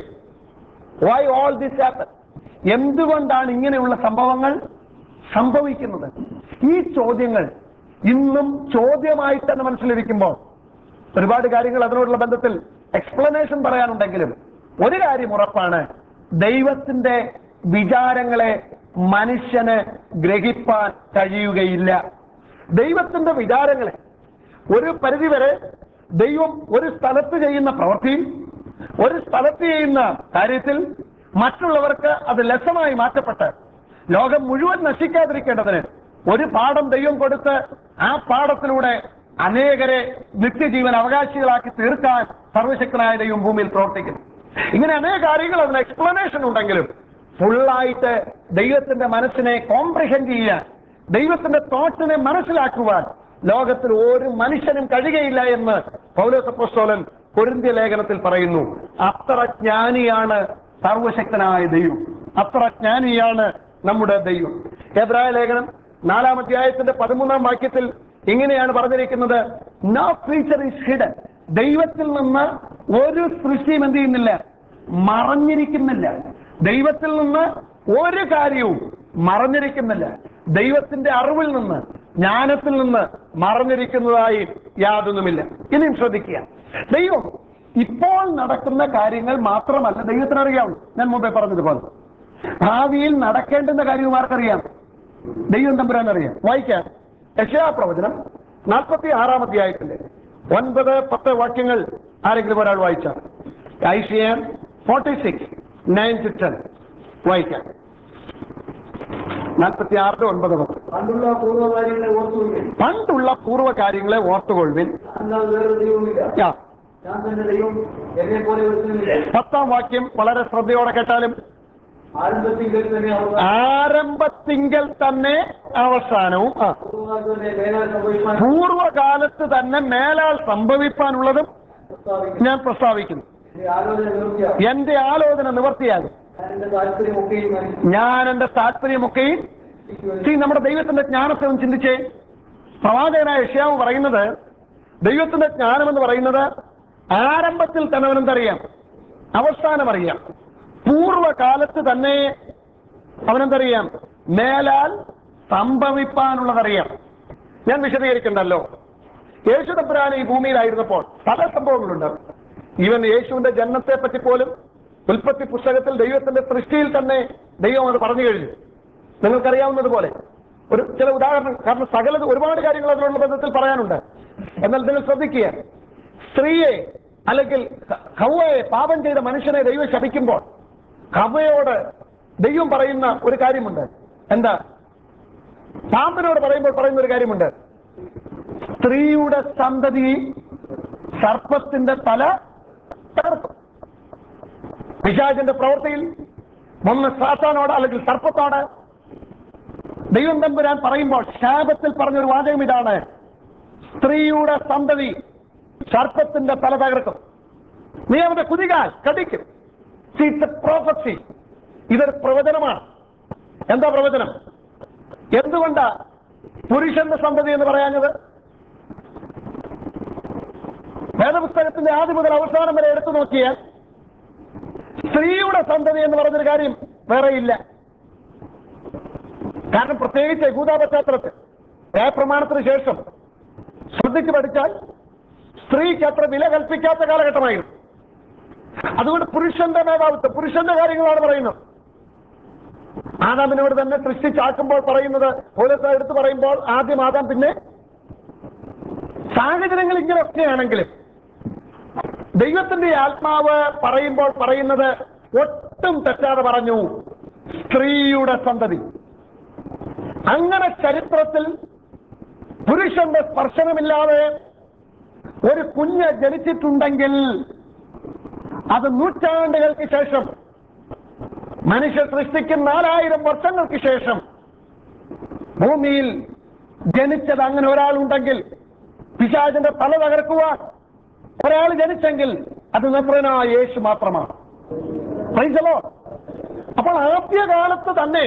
Speaker 1: വൈ ഓൾ ദിസ് ഹാപ്പൻ എന്തുകൊണ്ടാണ് ഇങ്ങനെയുള്ള സംഭവങ്ങൾ സംഭവിക്കുന്നത് ഈ ചോദ്യങ്ങൾ ഇന്നും ചോദ്യമായി തന്നെ മനസ്സിലിരിക്കുമ്പോൾ ഒരുപാട് കാര്യങ്ങൾ അതിനോടുള്ള ബന്ധത്തിൽ എക്സ്പ്ലനേഷൻ പറയാനുണ്ടെങ്കിലും ഒരു കാര്യം ഉറപ്പാണ് ദൈവത്തിന്റെ വിചാരങ്ങളെ മനുഷ്യന് ഗ്രഹിപ്പാൻ കഴിയുകയില്ല ദൈവത്തിന്റെ വിചാരങ്ങളെ ഒരു പരിധിവരെ ദൈവം ഒരു സ്ഥലത്ത് ചെയ്യുന്ന പ്രവൃത്തിയിൽ ഒരു സ്ഥലത്ത് ചെയ്യുന്ന കാര്യത്തിൽ മറ്റുള്ളവർക്ക് അത് ലസമായി മാറ്റപ്പെട്ട് ലോകം മുഴുവൻ നശിക്കാതിരിക്കേണ്ടതിന് ഒരു പാഠം ദൈവം കൊടുത്ത് ആ പാഠത്തിലൂടെ അനേകരെ നിത്യജീവൻ അവകാശികളാക്കി തീർക്കാൻ സർവശക്തനായ ദൈവം ഭൂമിയിൽ പ്രവർത്തിക്കുന്നു ഇങ്ങനെ അനേക കാര്യങ്ങൾ അതിന് എക്സ്പ്ലനേഷൻ ഉണ്ടെങ്കിലും ഫുള്ളായിട്ട് ദൈവത്തിന്റെ മനസ്സിനെ കോംപ്രിഹെൻഡ് ചെയ്യാൻ ദൈവത്തിന്റെ തോട്ടിനെ മനസ്സിലാക്കുവാൻ ലോകത്തിൽ ഒരു മനുഷ്യനും കഴിയുകയില്ല എന്ന് പൗലോസപ്പോസ്തോലൻ കൊരിന്ത്യ ലേഖനത്തിൽ പറയുന്നു അത്ര ജ്ഞാനിയാണ് സർവശക്തനായ ദൈവം അത്ര ജ്ഞാനിയാണ് നമ്മുടെ ദൈവം എബ്രായ ലേഖനം നാലാം അധ്യായത്തിന്റെ പതിമൂന്നാം വാക്യത്തിൽ ഇങ്ങനെയാണ് പറഞ്ഞിരിക്കുന്നത് നോ ഫീച്ചർ ഇസ് ഹിഡൻ ദൈവത്തിൽ നിന്ന് ഒരു സൃഷ്ടിയും എന്ത് ചെയ്യുന്നില്ല മറഞ്ഞിരിക്കുന്നില്ല ദൈവത്തിൽ നിന്ന് ഒരു കാര്യവും മറഞ്ഞിരിക്കുന്നില്ല ദൈവത്തിന്റെ അറിവിൽ നിന്ന് ജ്ഞാനത്തിൽ നിന്ന് മറഞ്ഞിരിക്കുന്നതായി യാതൊന്നുമില്ല ഇനിയും ശ്രദ്ധിക്കുക ദൈവം ഇപ്പോൾ നടക്കുന്ന കാര്യങ്ങൾ മാത്രമല്ല ദൈവത്തിന് അറിയാവുള്ളൂ ഞാൻ മുമ്പേ പറഞ്ഞതുപോലെ ഭാവിയിൽ നടക്കേണ്ടുന്ന കാര്യവും ആർക്കറിയാം ദൈവം തമ്പുരാൻ അറിയാം വായിക്കാം യശയാ പ്രവചനം നാൽപ്പത്തി ആറാം അധ്യായത്തിന്റെ ഒൻപത് പത്ത് വാക്യങ്ങൾ ആരെങ്കിലും ഒരാൾ വായിച്ചാൽ Isaiah forty six nine to ten വായിക്കാം നാൽപ്പത്തി ആറിന്റെ ഒൻപത് പത്ത്
Speaker 2: പണ്ടുള്ള പൂർവ്വകാര്യങ്ങളെ ഓർത്തുകൊള്ളുകയും
Speaker 1: പണ്ടുള്ള പൂർവ്വ കാര്യങ്ങളെ ഓർത്തുകൊള്ളുവിൻ
Speaker 2: അല്ലാതെ വേറൊരു ദൈവമില്ല
Speaker 1: യാ,
Speaker 2: ഞാൻ തന്നെ ദൈവം എന്നെ പോലെ ഒരുത്തനുമില്ല
Speaker 1: പത്താം വാക്യം വളരെ ശ്രദ്ധയോടെ കേട്ടാലും
Speaker 2: ആരംഭത്തിൽ തന്നെ അവർ
Speaker 1: ആരംഭത്തിങ്കൽ തന്നെ അവസാനവും ആ
Speaker 2: പൂർവ്വകാലത്ത് തന്നെ വേഗം സംഭവിക്കാൻ
Speaker 1: പൂർവ്വകാലത്ത് തന്നെ മേലാൽ സംഭവിപ്പാനുള്ളതും
Speaker 2: പ്രസ്താവിക്കുന്നു
Speaker 1: ഞാൻ പ്രസ്താവിക്കുന്നു
Speaker 2: എന്റെ ആലോചന നിർത്തിയാൽ
Speaker 1: എന്റെ ആലോചന നിവർത്തിയാകും
Speaker 2: ഞാൻ എന്റെ താല്പര്യമൊക്കെയും മനസ്സിൽ
Speaker 1: ഞാൻ എന്റെ താല്പര്യമൊക്കെയും See, നമ്മുടെ ദൈവത്തിന്റെ ജ്ഞാനത്തെ ഒന്ന് ചിന്തിച്ചേ പ്രവാചകനായ യഷ്യാവ് പറയുന്നത് ദൈവത്തിന്റെ ജ്ഞാനം എന്ന് പറയുന്നത് ആരംഭത്തിൽ തന്നെ അവനെന്തറിയാം അവസാനം അറിയാം പൂർവ്വകാലത്ത് തന്നെ അവനെന്തറിയാം മേലാൽ സംഭവിപ്പാനുള്ളതറിയാം ഞാൻ വിശദീകരിക്കണ്ടല്ലോ യേശു തമ്പുരാൻ ഈ ഭൂമിയിലായിരുന്നപ്പോൾ പല സംഭവങ്ങളുണ്ട് ഈവൻ യേശുവിന്റെ ജന്മത്തെ പറ്റി പോലും ഉൽപ്പത്തി പുസ്തകത്തിൽ ദൈവത്തിന്റെ സൃഷ്ടിയിൽ തന്നെ ദൈവം അത് പറഞ്ഞു കഴിഞ്ഞു നിങ്ങൾക്കറിയാവുന്നതുപോലെ ഒരു ചില ഉദാഹരണം കാരണം സകല ഒരുപാട് കാര്യങ്ങൾ അതിനുള്ള ബന്ധത്തിൽ പറയാനുണ്ട് എന്നാൽ നിങ്ങൾ ശ്രദ്ധിക്കുക സ്ത്രീയെ അല്ലെങ്കിൽ ഹവയെ പാപം ചെയ്ത മനുഷ്യനെ ദൈവം ശപിക്കുമ്പോൾ ഹവയോട് ദൈവം പറയുന്ന ഒരു കാര്യമുണ്ട് എന്താ പാമ്പിനോട് പറയുമ്പോൾ പറയുന്ന ഒരു കാര്യമുണ്ട് സ്ത്രീയുടെ സന്തതി സർപ്പത്തിന്റെ തല തകർക്കും പിശാചിന്റെ പ്രവൃത്തിയിൽ ഒന്ന് സാത്താനോട് അല്ലെങ്കിൽ സർപ്പത്തോട് ദൈവം തമ്പുരാൻ പറയുമ്പോൾ ശാപത്തിൽ പറഞ്ഞൊരു വാചകം ഇതാണ് സ്ത്രീയുടെ സന്തതി സർപ്പത്തിന്റെ തല തകർക്കും നീ അവന്റെ കുതികാൽ കടിക്കും പ്രോഫസി ഇതൊരു പ്രവചനമാണ് എന്താ പ്രവചനം എന്തുകൊണ്ടാ പുരുഷന്റെ സന്തതി എന്ന് പറയാഞ്ഞത് വേദപുസ്തകത്തിന്റെ ആദ്യം മുതൽ അവസാനം വരെ എടുത്തു നോക്കിയാൽ സ്ത്രീയുടെ സന്തതി എന്ന് പറഞ്ഞൊരു കാര്യം വേറെ ഇല്ല കാരണം പ്രത്യേകിച്ച് യഹൂദ പശ്ചാത്തലത്തിൽ പ്രമാണത്തിന് ശേഷം ശ്രദ്ധിച്ചു പഠിച്ചാൽ സ്ത്രീക്ക് അത്ര വില കൽപ്പിക്കാത്ത കാലഘട്ടമായിരുന്നു അതുകൊണ്ട് പുരുഷന്റെ മേധാവിത്വം പുരുഷന്റെ കാര്യങ്ങളാണ് പറയുന്നത് ആദാമിനോട് തന്നെ സൃഷ്ടിച്ചാക്കുമ്പോൾ പറയുന്നത് പോലീസ് എടുത്തു പറയുമ്പോൾ ആദ്യം ആദാം പിന്നെ സാഹചര്യങ്ങൾ ഇങ്ങനെയൊക്കെയാണെങ്കിലും ദൈവത്തിന്റെ ആത്മാവ് പറയുമ്പോൾ പറയുന്നത് ഒട്ടും തെറ്റാതെ പറഞ്ഞു സ്ത്രീയുടെ സന്തതി അങ്ങനെ ചരിത്രത്തിൽ പുരുഷന്റെ സ്പർശനമില്ലാതെ ഒരു കുഞ്ഞ് ജനിച്ചിട്ടുണ്ടെങ്കിൽ അത് നൂറ്റാണ്ടുകൾക്ക് ശേഷം മനുഷ്യ സൃഷ്ടിക്ക് നാലായിരം വർഷങ്ങൾക്ക് ശേഷം ഭൂമിയിൽ ജനിച്ചത് അങ്ങനെ ഒരാളുണ്ടെങ്കിൽ പിശാചിന്റെ തല തകർക്കുവാൻ ഒരാൾ ജനിച്ചെങ്കിൽ അത് നസ്രനായ യേശു മാത്രമാണ് Praise the Lord. അപ്പോൾ ആദ്യകാലത്ത് തന്നെ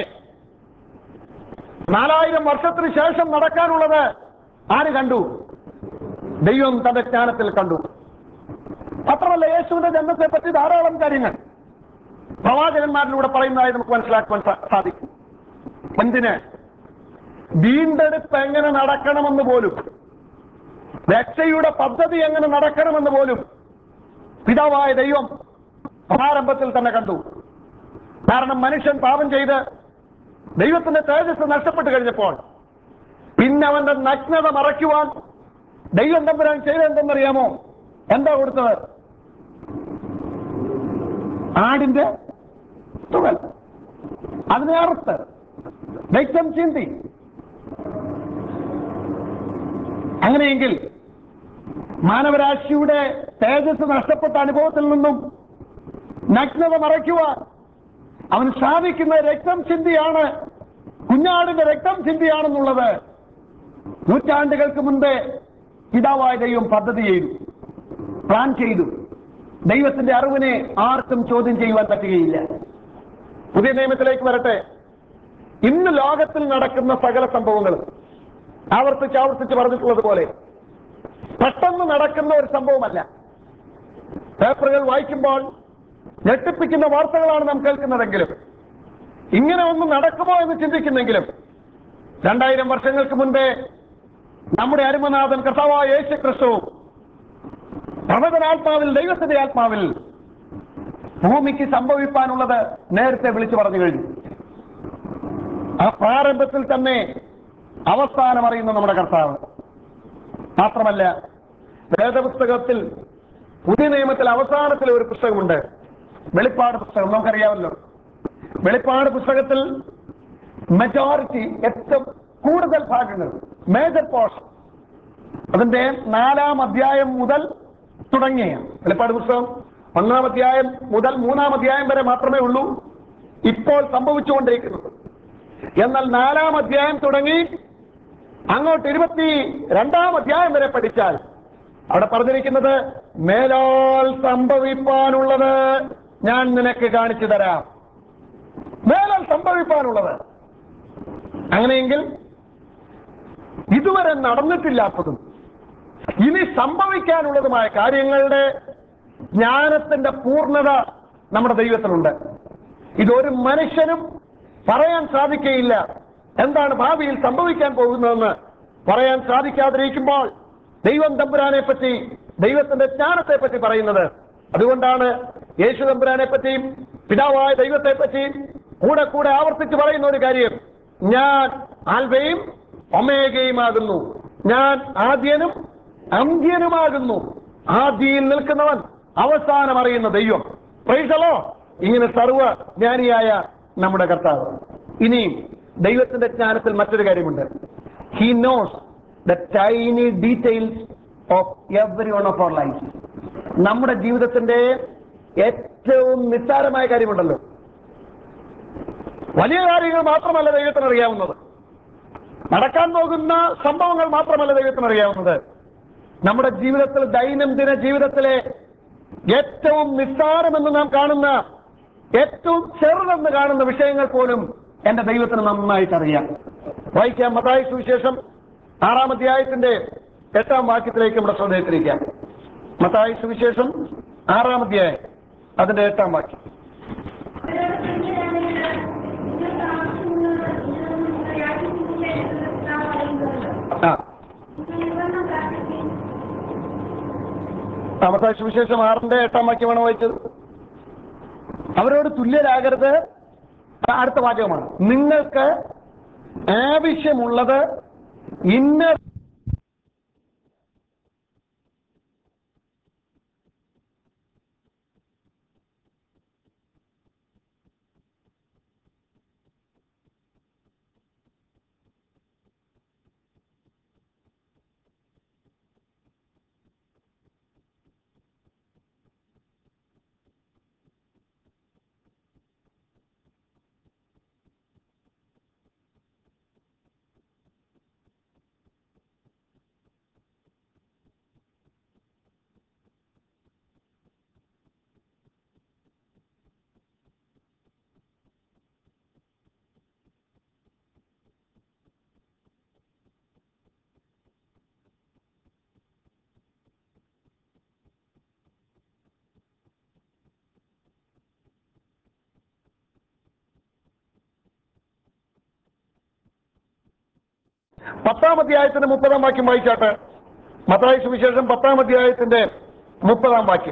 Speaker 1: നാലായിരം വർഷത്തിന് ശേഷം നടക്കാനുള്ളത് ആര് കണ്ടു ദൈവം തന്റെ ജ്ഞാനത്തിൽ കണ്ടു മാത്രമല്ല യേശുവിന്റെ ജന്മത്തെ പറ്റി ധാരാളം കാര്യങ്ങൾ പ്രവാചകന്മാരിലൂടെ പറയുന്നതായി നമുക്ക് മനസ്സിലാക്കുവാൻ സാ- സാധിക്കും എന്തിന് വീണ്ടെടുപ്പ് എങ്ങനെ നടക്കണമെന്ന് പോലും രക്ഷയുടെ പദ്ധതി എങ്ങനെ നടക്കണമെന്ന് പോലും പിതാവായ ദൈവം പ്രാരംഭത്തിൽ തന്നെ കണ്ടു കാരണം മനുഷ്യൻ പാപം ചെയ്ത് ദൈവത്തിന്റെ തേജസ് നഷ്ടപ്പെട്ടു കഴിഞ്ഞപ്പോൾ പിന്നെ അവന്റെ നഗ്നത മറയ്ക്കുവാൻ ദൈവം തമ്പുരാൻ ചെയ്തെന്തെന്നറിയാമോ എന്താ കൊടുത്തത് ആടിന്റെ തുകൽ അതിനെ അറുത്ത് രക്തം ചിന്തി അങ്ങനെയെങ്കിൽ മാനവരാശിയുടെ തേജസ് നഷ്ടപ്പെട്ട അനുഭവത്തിൽ നിന്നും നഗ്നത മറയ്ക്കുവാൻ അവന് സാധിക്കുന്ന രക്തം ചിന്തിയാണ് കുഞ്ഞാടിന്റെ രക്തം ചിന്തിയാണെന്നുള്ളത് നൂറ്റാണ്ടുകൾക്ക് മുമ്പേ പിതാവായ ദൈവം പദ്ധതി ചെയ്തു പ്ലാൻ ചെയ്തു ദൈവത്തിന്റെ അറിവിനെ ആർക്കും ചോദ്യം ചെയ്യുവാൻ പറ്റുകയില്ല പുതിയ നിയമത്തിലേക്ക് വരട്ടെ ഇന്ന് ലോകത്തിൽ നടക്കുന്ന സകല സംഭവങ്ങളും ആവർത്തിച്ച് ആവർത്തിച്ച് പറഞ്ഞിട്ടുള്ളത് പോലെ പെട്ടെന്ന് നടക്കുന്ന ഒരു സംഭവമല്ല പേപ്പറുകൾ വായിക്കുമ്പോൾ ഞെട്ടിപ്പിക്കുന്ന വാർത്തകളാണ് നാം കേൾക്കുന്നതെങ്കിലും ഇങ്ങനെ ഒന്ന് നടക്കുമോ എന്ന് ചിന്തിക്കുന്നെങ്കിലും രണ്ടായിരം വർഷങ്ങൾക്ക് മുൻപേ നമ്മുടെ അരുമനാഥൻ കർത്താവായ യേശു ക്രിസ്തു പ്രവചനാത്മാവിൽ ദൈവത്തിന്റെ ആത്മാവിൽ ഭൂമിക്ക് സംഭവിപ്പാനുള്ളത് നേരത്തെ വിളിച്ചു പറഞ്ഞു കഴിഞ്ഞു ആ പ്രാരംഭത്തിൽ തന്നെ അവസാനം അറിയുന്ന നമ്മുടെ കർത്താവ് മാത്രമല്ല വേദപുസ്തകത്തിൽ പുതിയ നിയമത്തിൽ അവസാനത്തിൽ ഒരു പുസ്തകമുണ്ട് വെളിപ്പാട് പുസ്തകം നമുക്കറിയാമല്ലോ വെളിപ്പാട് പുസ്തകത്തിൽ മെജോറിറ്റി ഏറ്റവും കൂടുതൽ ഭാഗങ്ങൾ മേജർ പോർഷൻ അതിന്റെ നാലാം അധ്യായം മുതൽ തുടങ്ങിയ വെളിപ്പാട് പുസ്തകം ഒന്നാം അധ്യായം മുതൽ മൂന്നാം അധ്യായം വരെ മാത്രമേ ഉള്ളൂ ഇപ്പോൾ സംഭവിച്ചുകൊണ്ടിരിക്കുന്നത് എന്നാൽ നാലാം അധ്യായം തുടങ്ങി അങ്ങോട്ട് ഇരുപത്തി രണ്ടാം അധ്യായം വരെ പഠിച്ചാൽ അവിടെ പറഞ്ഞിരിക്കുന്നത് മേലാൽ സംഭവിപ്പാനുള്ളത് ഞാൻ നിനക്ക് കാണിച്ചു തരാം മേലാൽ സംഭവിപ്പാനുള്ളത് അങ്ങനെയെങ്കിൽ ഇതുവരെ നടന്നിട്ടില്ലാത്തതും ഇനി സംഭവിക്കാനുള്ളതുമായ കാര്യങ്ങളുടെ ജ്ഞാനത്തിന്റെ പൂർണ്ണത നമ്മുടെ ദൈവത്തിനുണ്ട് ഇതൊരു മനുഷ്യനും പറയാൻ സാധിക്കയില്ല എന്താണ് ഭാവിയിൽ സംഭവിക്കാൻ പോകുന്നതെന്ന് പറയാൻ സാധിക്കാതിരിക്കുമ്പോൾ ദൈവം തമ്പുരാനെ പറ്റി ദൈവത്തിന്റെ ജ്ഞാനത്തെ പറ്റി പറയുന്നത് അതുകൊണ്ടാണ് യേശു തമ്പുരാനെ പറ്റിയും പിതാവായ ദൈവത്തെ പറ്റിയും കൂടെ കൂടെ ആവർത്തിച്ച് പറയുന്ന ഒരു കാര്യം ഞാൻ ആൽവയും ഒമേഗയുമാകുന്നു ഞാൻ ആദ്യനും അന്ത്യനുമാകുന്നു ആദിയിൽ നിൽക്കുന്നവൻ അവസാനം അറിയുന്ന ദൈവം പ്രൈസലോ ഇങ്ങനെ സർവ ജ്ഞാനിയായ നമ്മുടെ കർത്താവ് ഇനിയും ദൈവത്തിന്റെ ജ്ഞാനത്തിൽ മറ്റൊരു കാര്യമുണ്ട് he knows the tiny details of every one of our life നമ്മുടെ ജീവിതത്തിന്റെ ഏറ്റവും നിസ്സാരമായ കാര്യമുണ്ടല്ലോ വലിയ കാര്യങ്ങൾ മാത്രമല്ല ദൈവത്തിന് അറിയാവുന്നത് നടക്കാൻ പോകുന്ന സംഭവങ്ങൾ മാത്രമല്ല ദൈവത്തിന് അറിയാവുന്നത് നമ്മുടെ ജീവിതത്തിൽ ദൈനംദിന ജീവിതത്തിലെ ഏറ്റവും നിസ്സാരമെന്ന് നാം കാണുന്ന ഏറ്റവും ചെറുതെന്ന് കാണുന്ന വിഷയങ്ങൾ പോലും എന്റെ ദൈവത്തിന് നന്നായിട്ട് അറിയാം വായിക്കാം മതായ സുവിശേഷം ആറാം അധ്യായത്തിന്റെ എട്ടാം വാക്യത്തിലേക്ക് നമ്മുടെ ശ്രദ്ധയത്തിരിക്കാം മത്തായി സുവിശേഷം ആറാം അധ്യായം അതിന്റെ എട്ടാം വാക്യം ആ ആ, മത്തായി സുവിശേഷം ആറിന്റെ എട്ടാം വാക്യമാണ് വായിച്ചത് അവരോട് തുല്യരാകരുത് ആ, അടുത്ത വാചകമാണ് നിങ്ങൾക്ക് ആവശ്യമുള്ളത് ഇന്ന പത്താം അധ്യായത്തിന്റെ മുപ്പതാം വാക്യം വായിച്ചാട്ടെ മത്തായ സുവിശേഷം പത്താം അധ്യായത്തിന്റെ മുപ്പതാം വാക്യം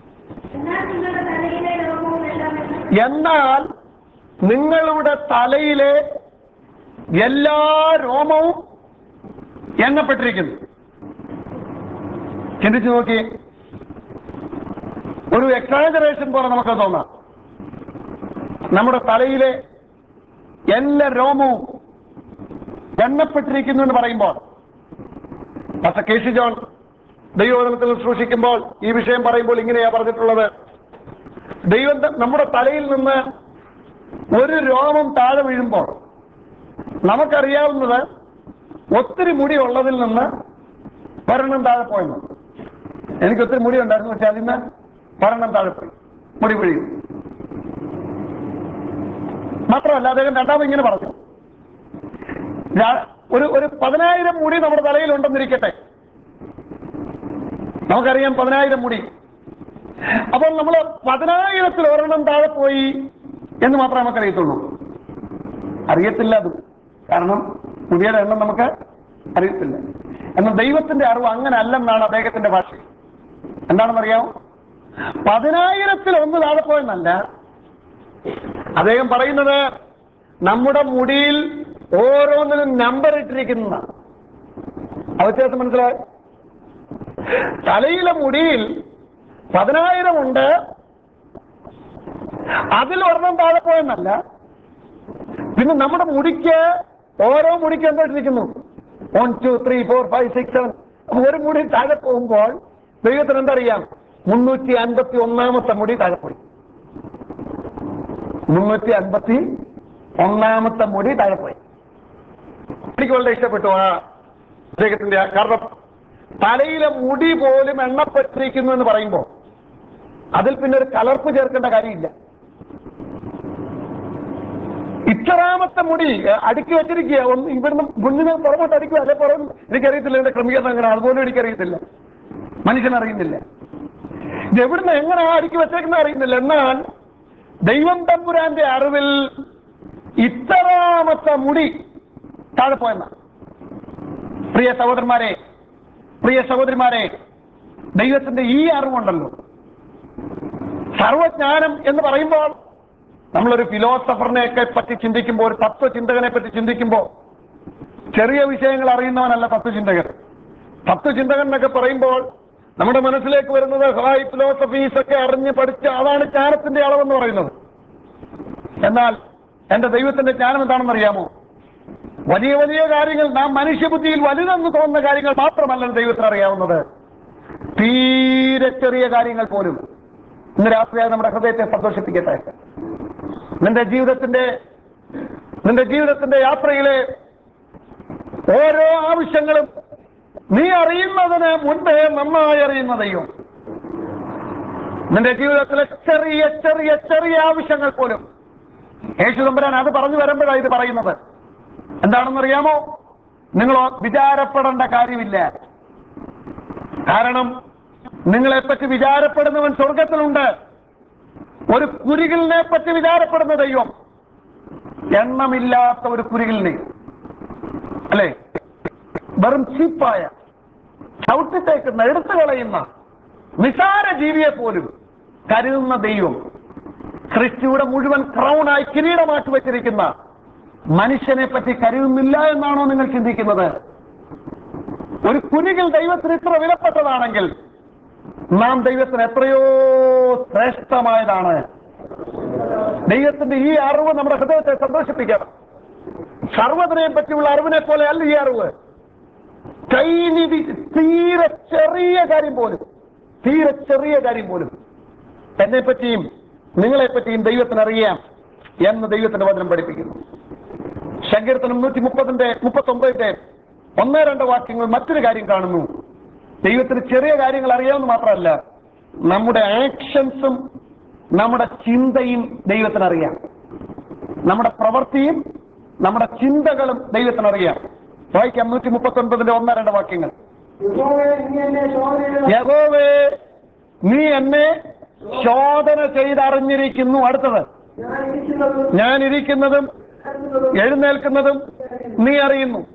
Speaker 3: എന്നാൽ നിങ്ങളുടെ തലയിലെ രോമവും എല്ലാം
Speaker 1: എന്നാൽ നിങ്ങളുടെ തലയിലെ എല്ലാ രോമവും എണ്ണപ്പെട്ടിരിക്കുന്നു ചിന്തിച്ചു നോക്കി ഒരു എക്സാജറേഷൻ പോലെ നമുക്ക് തോന്നാം നമ്മുടെ തലയിലെ എല്ലാ രോമവും എണ്ണപ്പെട്ടിരിക്കുന്നു എന്ന് പറയുമ്പോൾ ഡോക്ടർ കെ സി ജോൺ ദൈവോധനത്തിൽ സൂക്ഷിക്കുമ്പോൾ ഈ വിഷയം പറയുമ്പോൾ ഇങ്ങനെയാ പറഞ്ഞിട്ടുള്ളത് ദൈവം ത- നമ്മുടെ തലയിൽ നിന്ന് ഒരു രോമം താഴെ വീഴുമ്പോൾ നമുക്കറിയാവുന്നത് ഒത്തിരി മുടി ഉള്ളതിൽ നിന്ന് ഒരെണ്ണം താഴെ പോയെന്ന് എനിക്ക് ഒത്തിരി മുടി ഉണ്ടായിരുന്നു പക്ഷെ അതിൽ നിന്ന് ഒരെണ്ണം താഴെ പോയി മുടി വീഴും മാത്രമല്ല അദ്ദേഹം രണ്ടാമത് ഇങ്ങനെ പറഞ്ഞു ഞാ- ഒരു ഒരു പതിനായിരം മുടി നമ്മുടെ തലയിൽ ഉണ്ടെന്നിരിക്കട്ടെ നമുക്കറിയാം പതിനായിരം മുടി അപ്പോൾ നമ്മൾ പതിനായിരത്തിൽ ഒരെണ്ണം താഴെ പോയി എന്ന് മാത്രമേ നമുക്കറിയത്തുള്ളൂ അറിയത്തില്ല അത് കാരണം മുടിയുടെ എണ്ണം നമുക്ക് അറിയത്തില്ല എന്നാൽ ദൈവത്തിന്റെ അറിവ് അങ്ങനെ അല്ലെന്നാണ് അദ്ദേഹത്തിന്റെ ഭാഷ എന്താണെന്നറിയാമോ പതിനായിരത്തിൽ ഒന്ന് താഴെ പോയെന്നല്ല അദ്ദേഹം പറയുന്നത് നമ്മുടെ മുടിയിൽ ഓരോന്നിനും നമ്പർ ഇട്ടിരിക്കുന്നതാണ് ആ വ്യത്യാസം മനസ്സിലായി തലയിലെ മുടിയിൽ പതിനായിരം ഉണ്ട് അതിൽ ഒരെണ്ണം താഴെ പോയെന്നല്ല പിന്നെ നമ്മുടെ മുടിക്ക് ഓരോ മുടിക്ക് എന്താ ഇട്ടിരിക്കുന്നു one two three four five six seven ഒരു മുടി താഴെ പോകുമ്പോൾ ദൈവത്തിന് എന്തറിയാം മുന്നൂറ്റി അൻപത്തി ഒന്നാമത്തെ മുടി താഴെ പോയി മുന്നൂറ്റി അൻപത്തി ഒന്നാമത്തെ മുടി താഴെ പോയി എനിക്ക് വളരെ ഇഷ്ടപ്പെട്ടു ആ അദ്ദേഹത്തിന്റെ ആ- കാരണം തലയിലെ മുടി പോലും എണ്ണപ്പെട്ടിരിക്കുന്നു എന്ന് പറയുമ്പോൾ അതിൽ പിന്നെ ഒരു കലർപ്പ് ചേർക്കേണ്ട കാര്യമില്ല ഇത്രാമത്തെ മുടി ഏഹ്, അടുക്കി വെച്ചിരിക്കുക ഒന്ന് ഇവിടുന്ന് മുന്നിന് പുറമോട്ട് അടിക്കുക അല്ലെ പുറം എനിക്കറിയത്തില്ല എന്റെ ക്രമീകരണം എങ്ങനെ അതുപോലും എനിക്കറിയത്തില്ല മനുഷ്യനറിയുന്നില്ല ഇത് എവിടുന്ന് എങ്ങനെ അടുക്കി വെച്ചേക്കുന്ന അറിയുന്നില്ല എന്നാൽ ദൈവം തമ്പുരാന്റെ അറിവിൽ ഇത്രാമത്തെ മുടി താഴെ പോയെന്ന പ്രിയ സഹോദരന്മാരെ പ്രിയ സഹോദരിമാരെ ദൈവത്തിന്റെ ഈ അറിവുണ്ടല്ലോ സർവജ്ഞാനം എന്ന് പറയുമ്പോൾ നമ്മളൊരു ഫിലോസഫറിനെയൊക്കെ പറ്റി ചിന്തിക്കുമ്പോൾ ഒരു തത്വചിന്തകനെ പറ്റി ചിന്തിക്കുമ്പോൾ ചെറിയ വിഷയങ്ങൾ അറിയുന്നവനല്ല തത്വചിന്തകൻ തത്വചിന്തകൻ എന്നൊക്കെ പറയുമ്പോൾ നമ്മുടെ മനസ്സിലേക്ക് വരുന്നത് ഹൈ ഫിലോസഫീസ് ഒക്കെ അറിഞ്ഞ് പഠിച്ച അതാണ് ജ്ഞാനത്തിന്റെ അളവെന്ന് പറയുന്നത് എന്നാൽ എന്റെ ദൈവത്തിന്റെ ജ്ഞാനം എന്താണെന്ന് അറിയാമോ വലിയ വലിയ കാര്യങ്ങൾ നാം മനുഷ്യബുദ്ധിയിൽ വലുതെന്ന് തോന്നുന്ന കാര്യങ്ങൾ മാത്രമല്ല ദൈവത്തിന് അറിയാവുന്നത് തീരെ ചെറിയ കാര്യങ്ങൾ പോലും ഇന്ന് രാത്രിയായി നമ്മുടെ ഹൃദയത്തെ സന്തോഷിപ്പിക്കട്ടെ നിന്റെ ജീവിതത്തിന്റെ നിന്റെ ജീവിതത്തിന്റെ യാത്രയിലെ ഓരോ ആവശ്യങ്ങളും നീ അറിയുന്നതിന് മുൻപേ നന്നായി അറിയുന്ന ദൈവം നിന്റെ ജീവിതത്തിലെ ചെറിയ ചെറിയ ചെറിയ ആവശ്യങ്ങൾ പോലും യേശു തമ്പുരാൻ അത് പറഞ്ഞു വരുമ്പോഴാണ് ഇത് പറയുന്നത് എന്താണെന്നറിയാമോ നിങ്ങൾ വിചാരപ്പെടേണ്ട കാര്യമില്ല കാരണം നിങ്ങളെപ്പറ്റി വിചാരപ്പെടുന്നവൻ സ്വർഗത്തിലുണ്ട് ഒരു കുരികിലിനെ പറ്റി വിചാരപ്പെടുന്ന ദൈവം എണ്ണമില്ലാത്ത ഒരു കുരികിലിനെ അല്ലെ വെറും ചീപ്പായ ചവിട്ടിത്തേക്കുന്ന എടുത്തു കളയുന്ന നിസാര ജീവിയെ പോലും കരുതുന്ന ദൈവം ക്രിസ്റ്റിയുടെ മുഴുവൻ ക്രൗണായി കിരീടമാക്കി വെച്ചിരിക്കുന്ന മനുഷ്യനെ പറ്റി കരുതുന്നില്ല എന്നാണോ നിങ്ങൾ ചിന്തിക്കുന്നത് ഒരു കുനികൾ ദൈവത്തിന് ഇത്ര വിലപ്പെട്ടതാണെങ്കിൽ നാം ദൈവത്തിന് എത്രയോ ശ്രേഷ്ഠമായതാണ് ദൈവത്തിന്റെ ഈ അറിവ് നമ്മുടെ ഹൃദയത്തെ സന്തോഷിപ്പിക്കണം സർവ്വതിനെയും പറ്റിയുള്ള അറിവിനെ പോലെ അല്ല ഈ അറിവ് കൈനി തീരെ ചെറിയ കാര്യം പോലും തീരെ ചെറിയ കാര്യം പോലും എന്നെ പറ്റിയും നിങ്ങളെ പറ്റിയും ദൈവത്തിന് അറിയാം എന്ന് ദൈവത്തിന്റെ വചനം പഠിപ്പിക്കുന്നു സങ്കീർത്തനം നൂറ്റി മുപ്പതിന്റെ മുപ്പത്തി ഒമ്പതിന്റെ ഒന്നോ രണ്ടോ വാക്യങ്ങൾ മറ്റൊരു കാര്യം കാണുന്നു ദൈവത്തിന് ചെറിയ കാര്യങ്ങൾ അറിയാമെന്ന് മാത്രമല്ല നമ്മുടെ ആക്ഷൻസും നമ്മുടെ ചിന്തയും ദൈവത്തിന് അറിയാം നമ്മുടെ പ്രവൃത്തിയും നമ്മുടെ ചിന്തകളും ദൈവത്തിന് അറിയാം വായിക്കാം നൂറ്റി മുപ്പത്തി ഒൻപതിന്റെ ഒന്നോ രണ്ടോ വാക്യങ്ങൾ
Speaker 2: യഹോവേ, നീ എന്നെ ശോധനയിടുക.
Speaker 1: യഹോവേ നീ എന്നെ ശോധന ചെയ്തറിഞ്ഞിരിക്കുന്നു അടുത്തത്
Speaker 2: ഞാൻ ഇരിക്കുന്നതും
Speaker 1: ഞാൻ ഇരിക്കുന്നതും
Speaker 2: കിടക്കുന്നതും
Speaker 1: എഴുന്നേൽക്കുന്നതും നീ അറിയുന്നു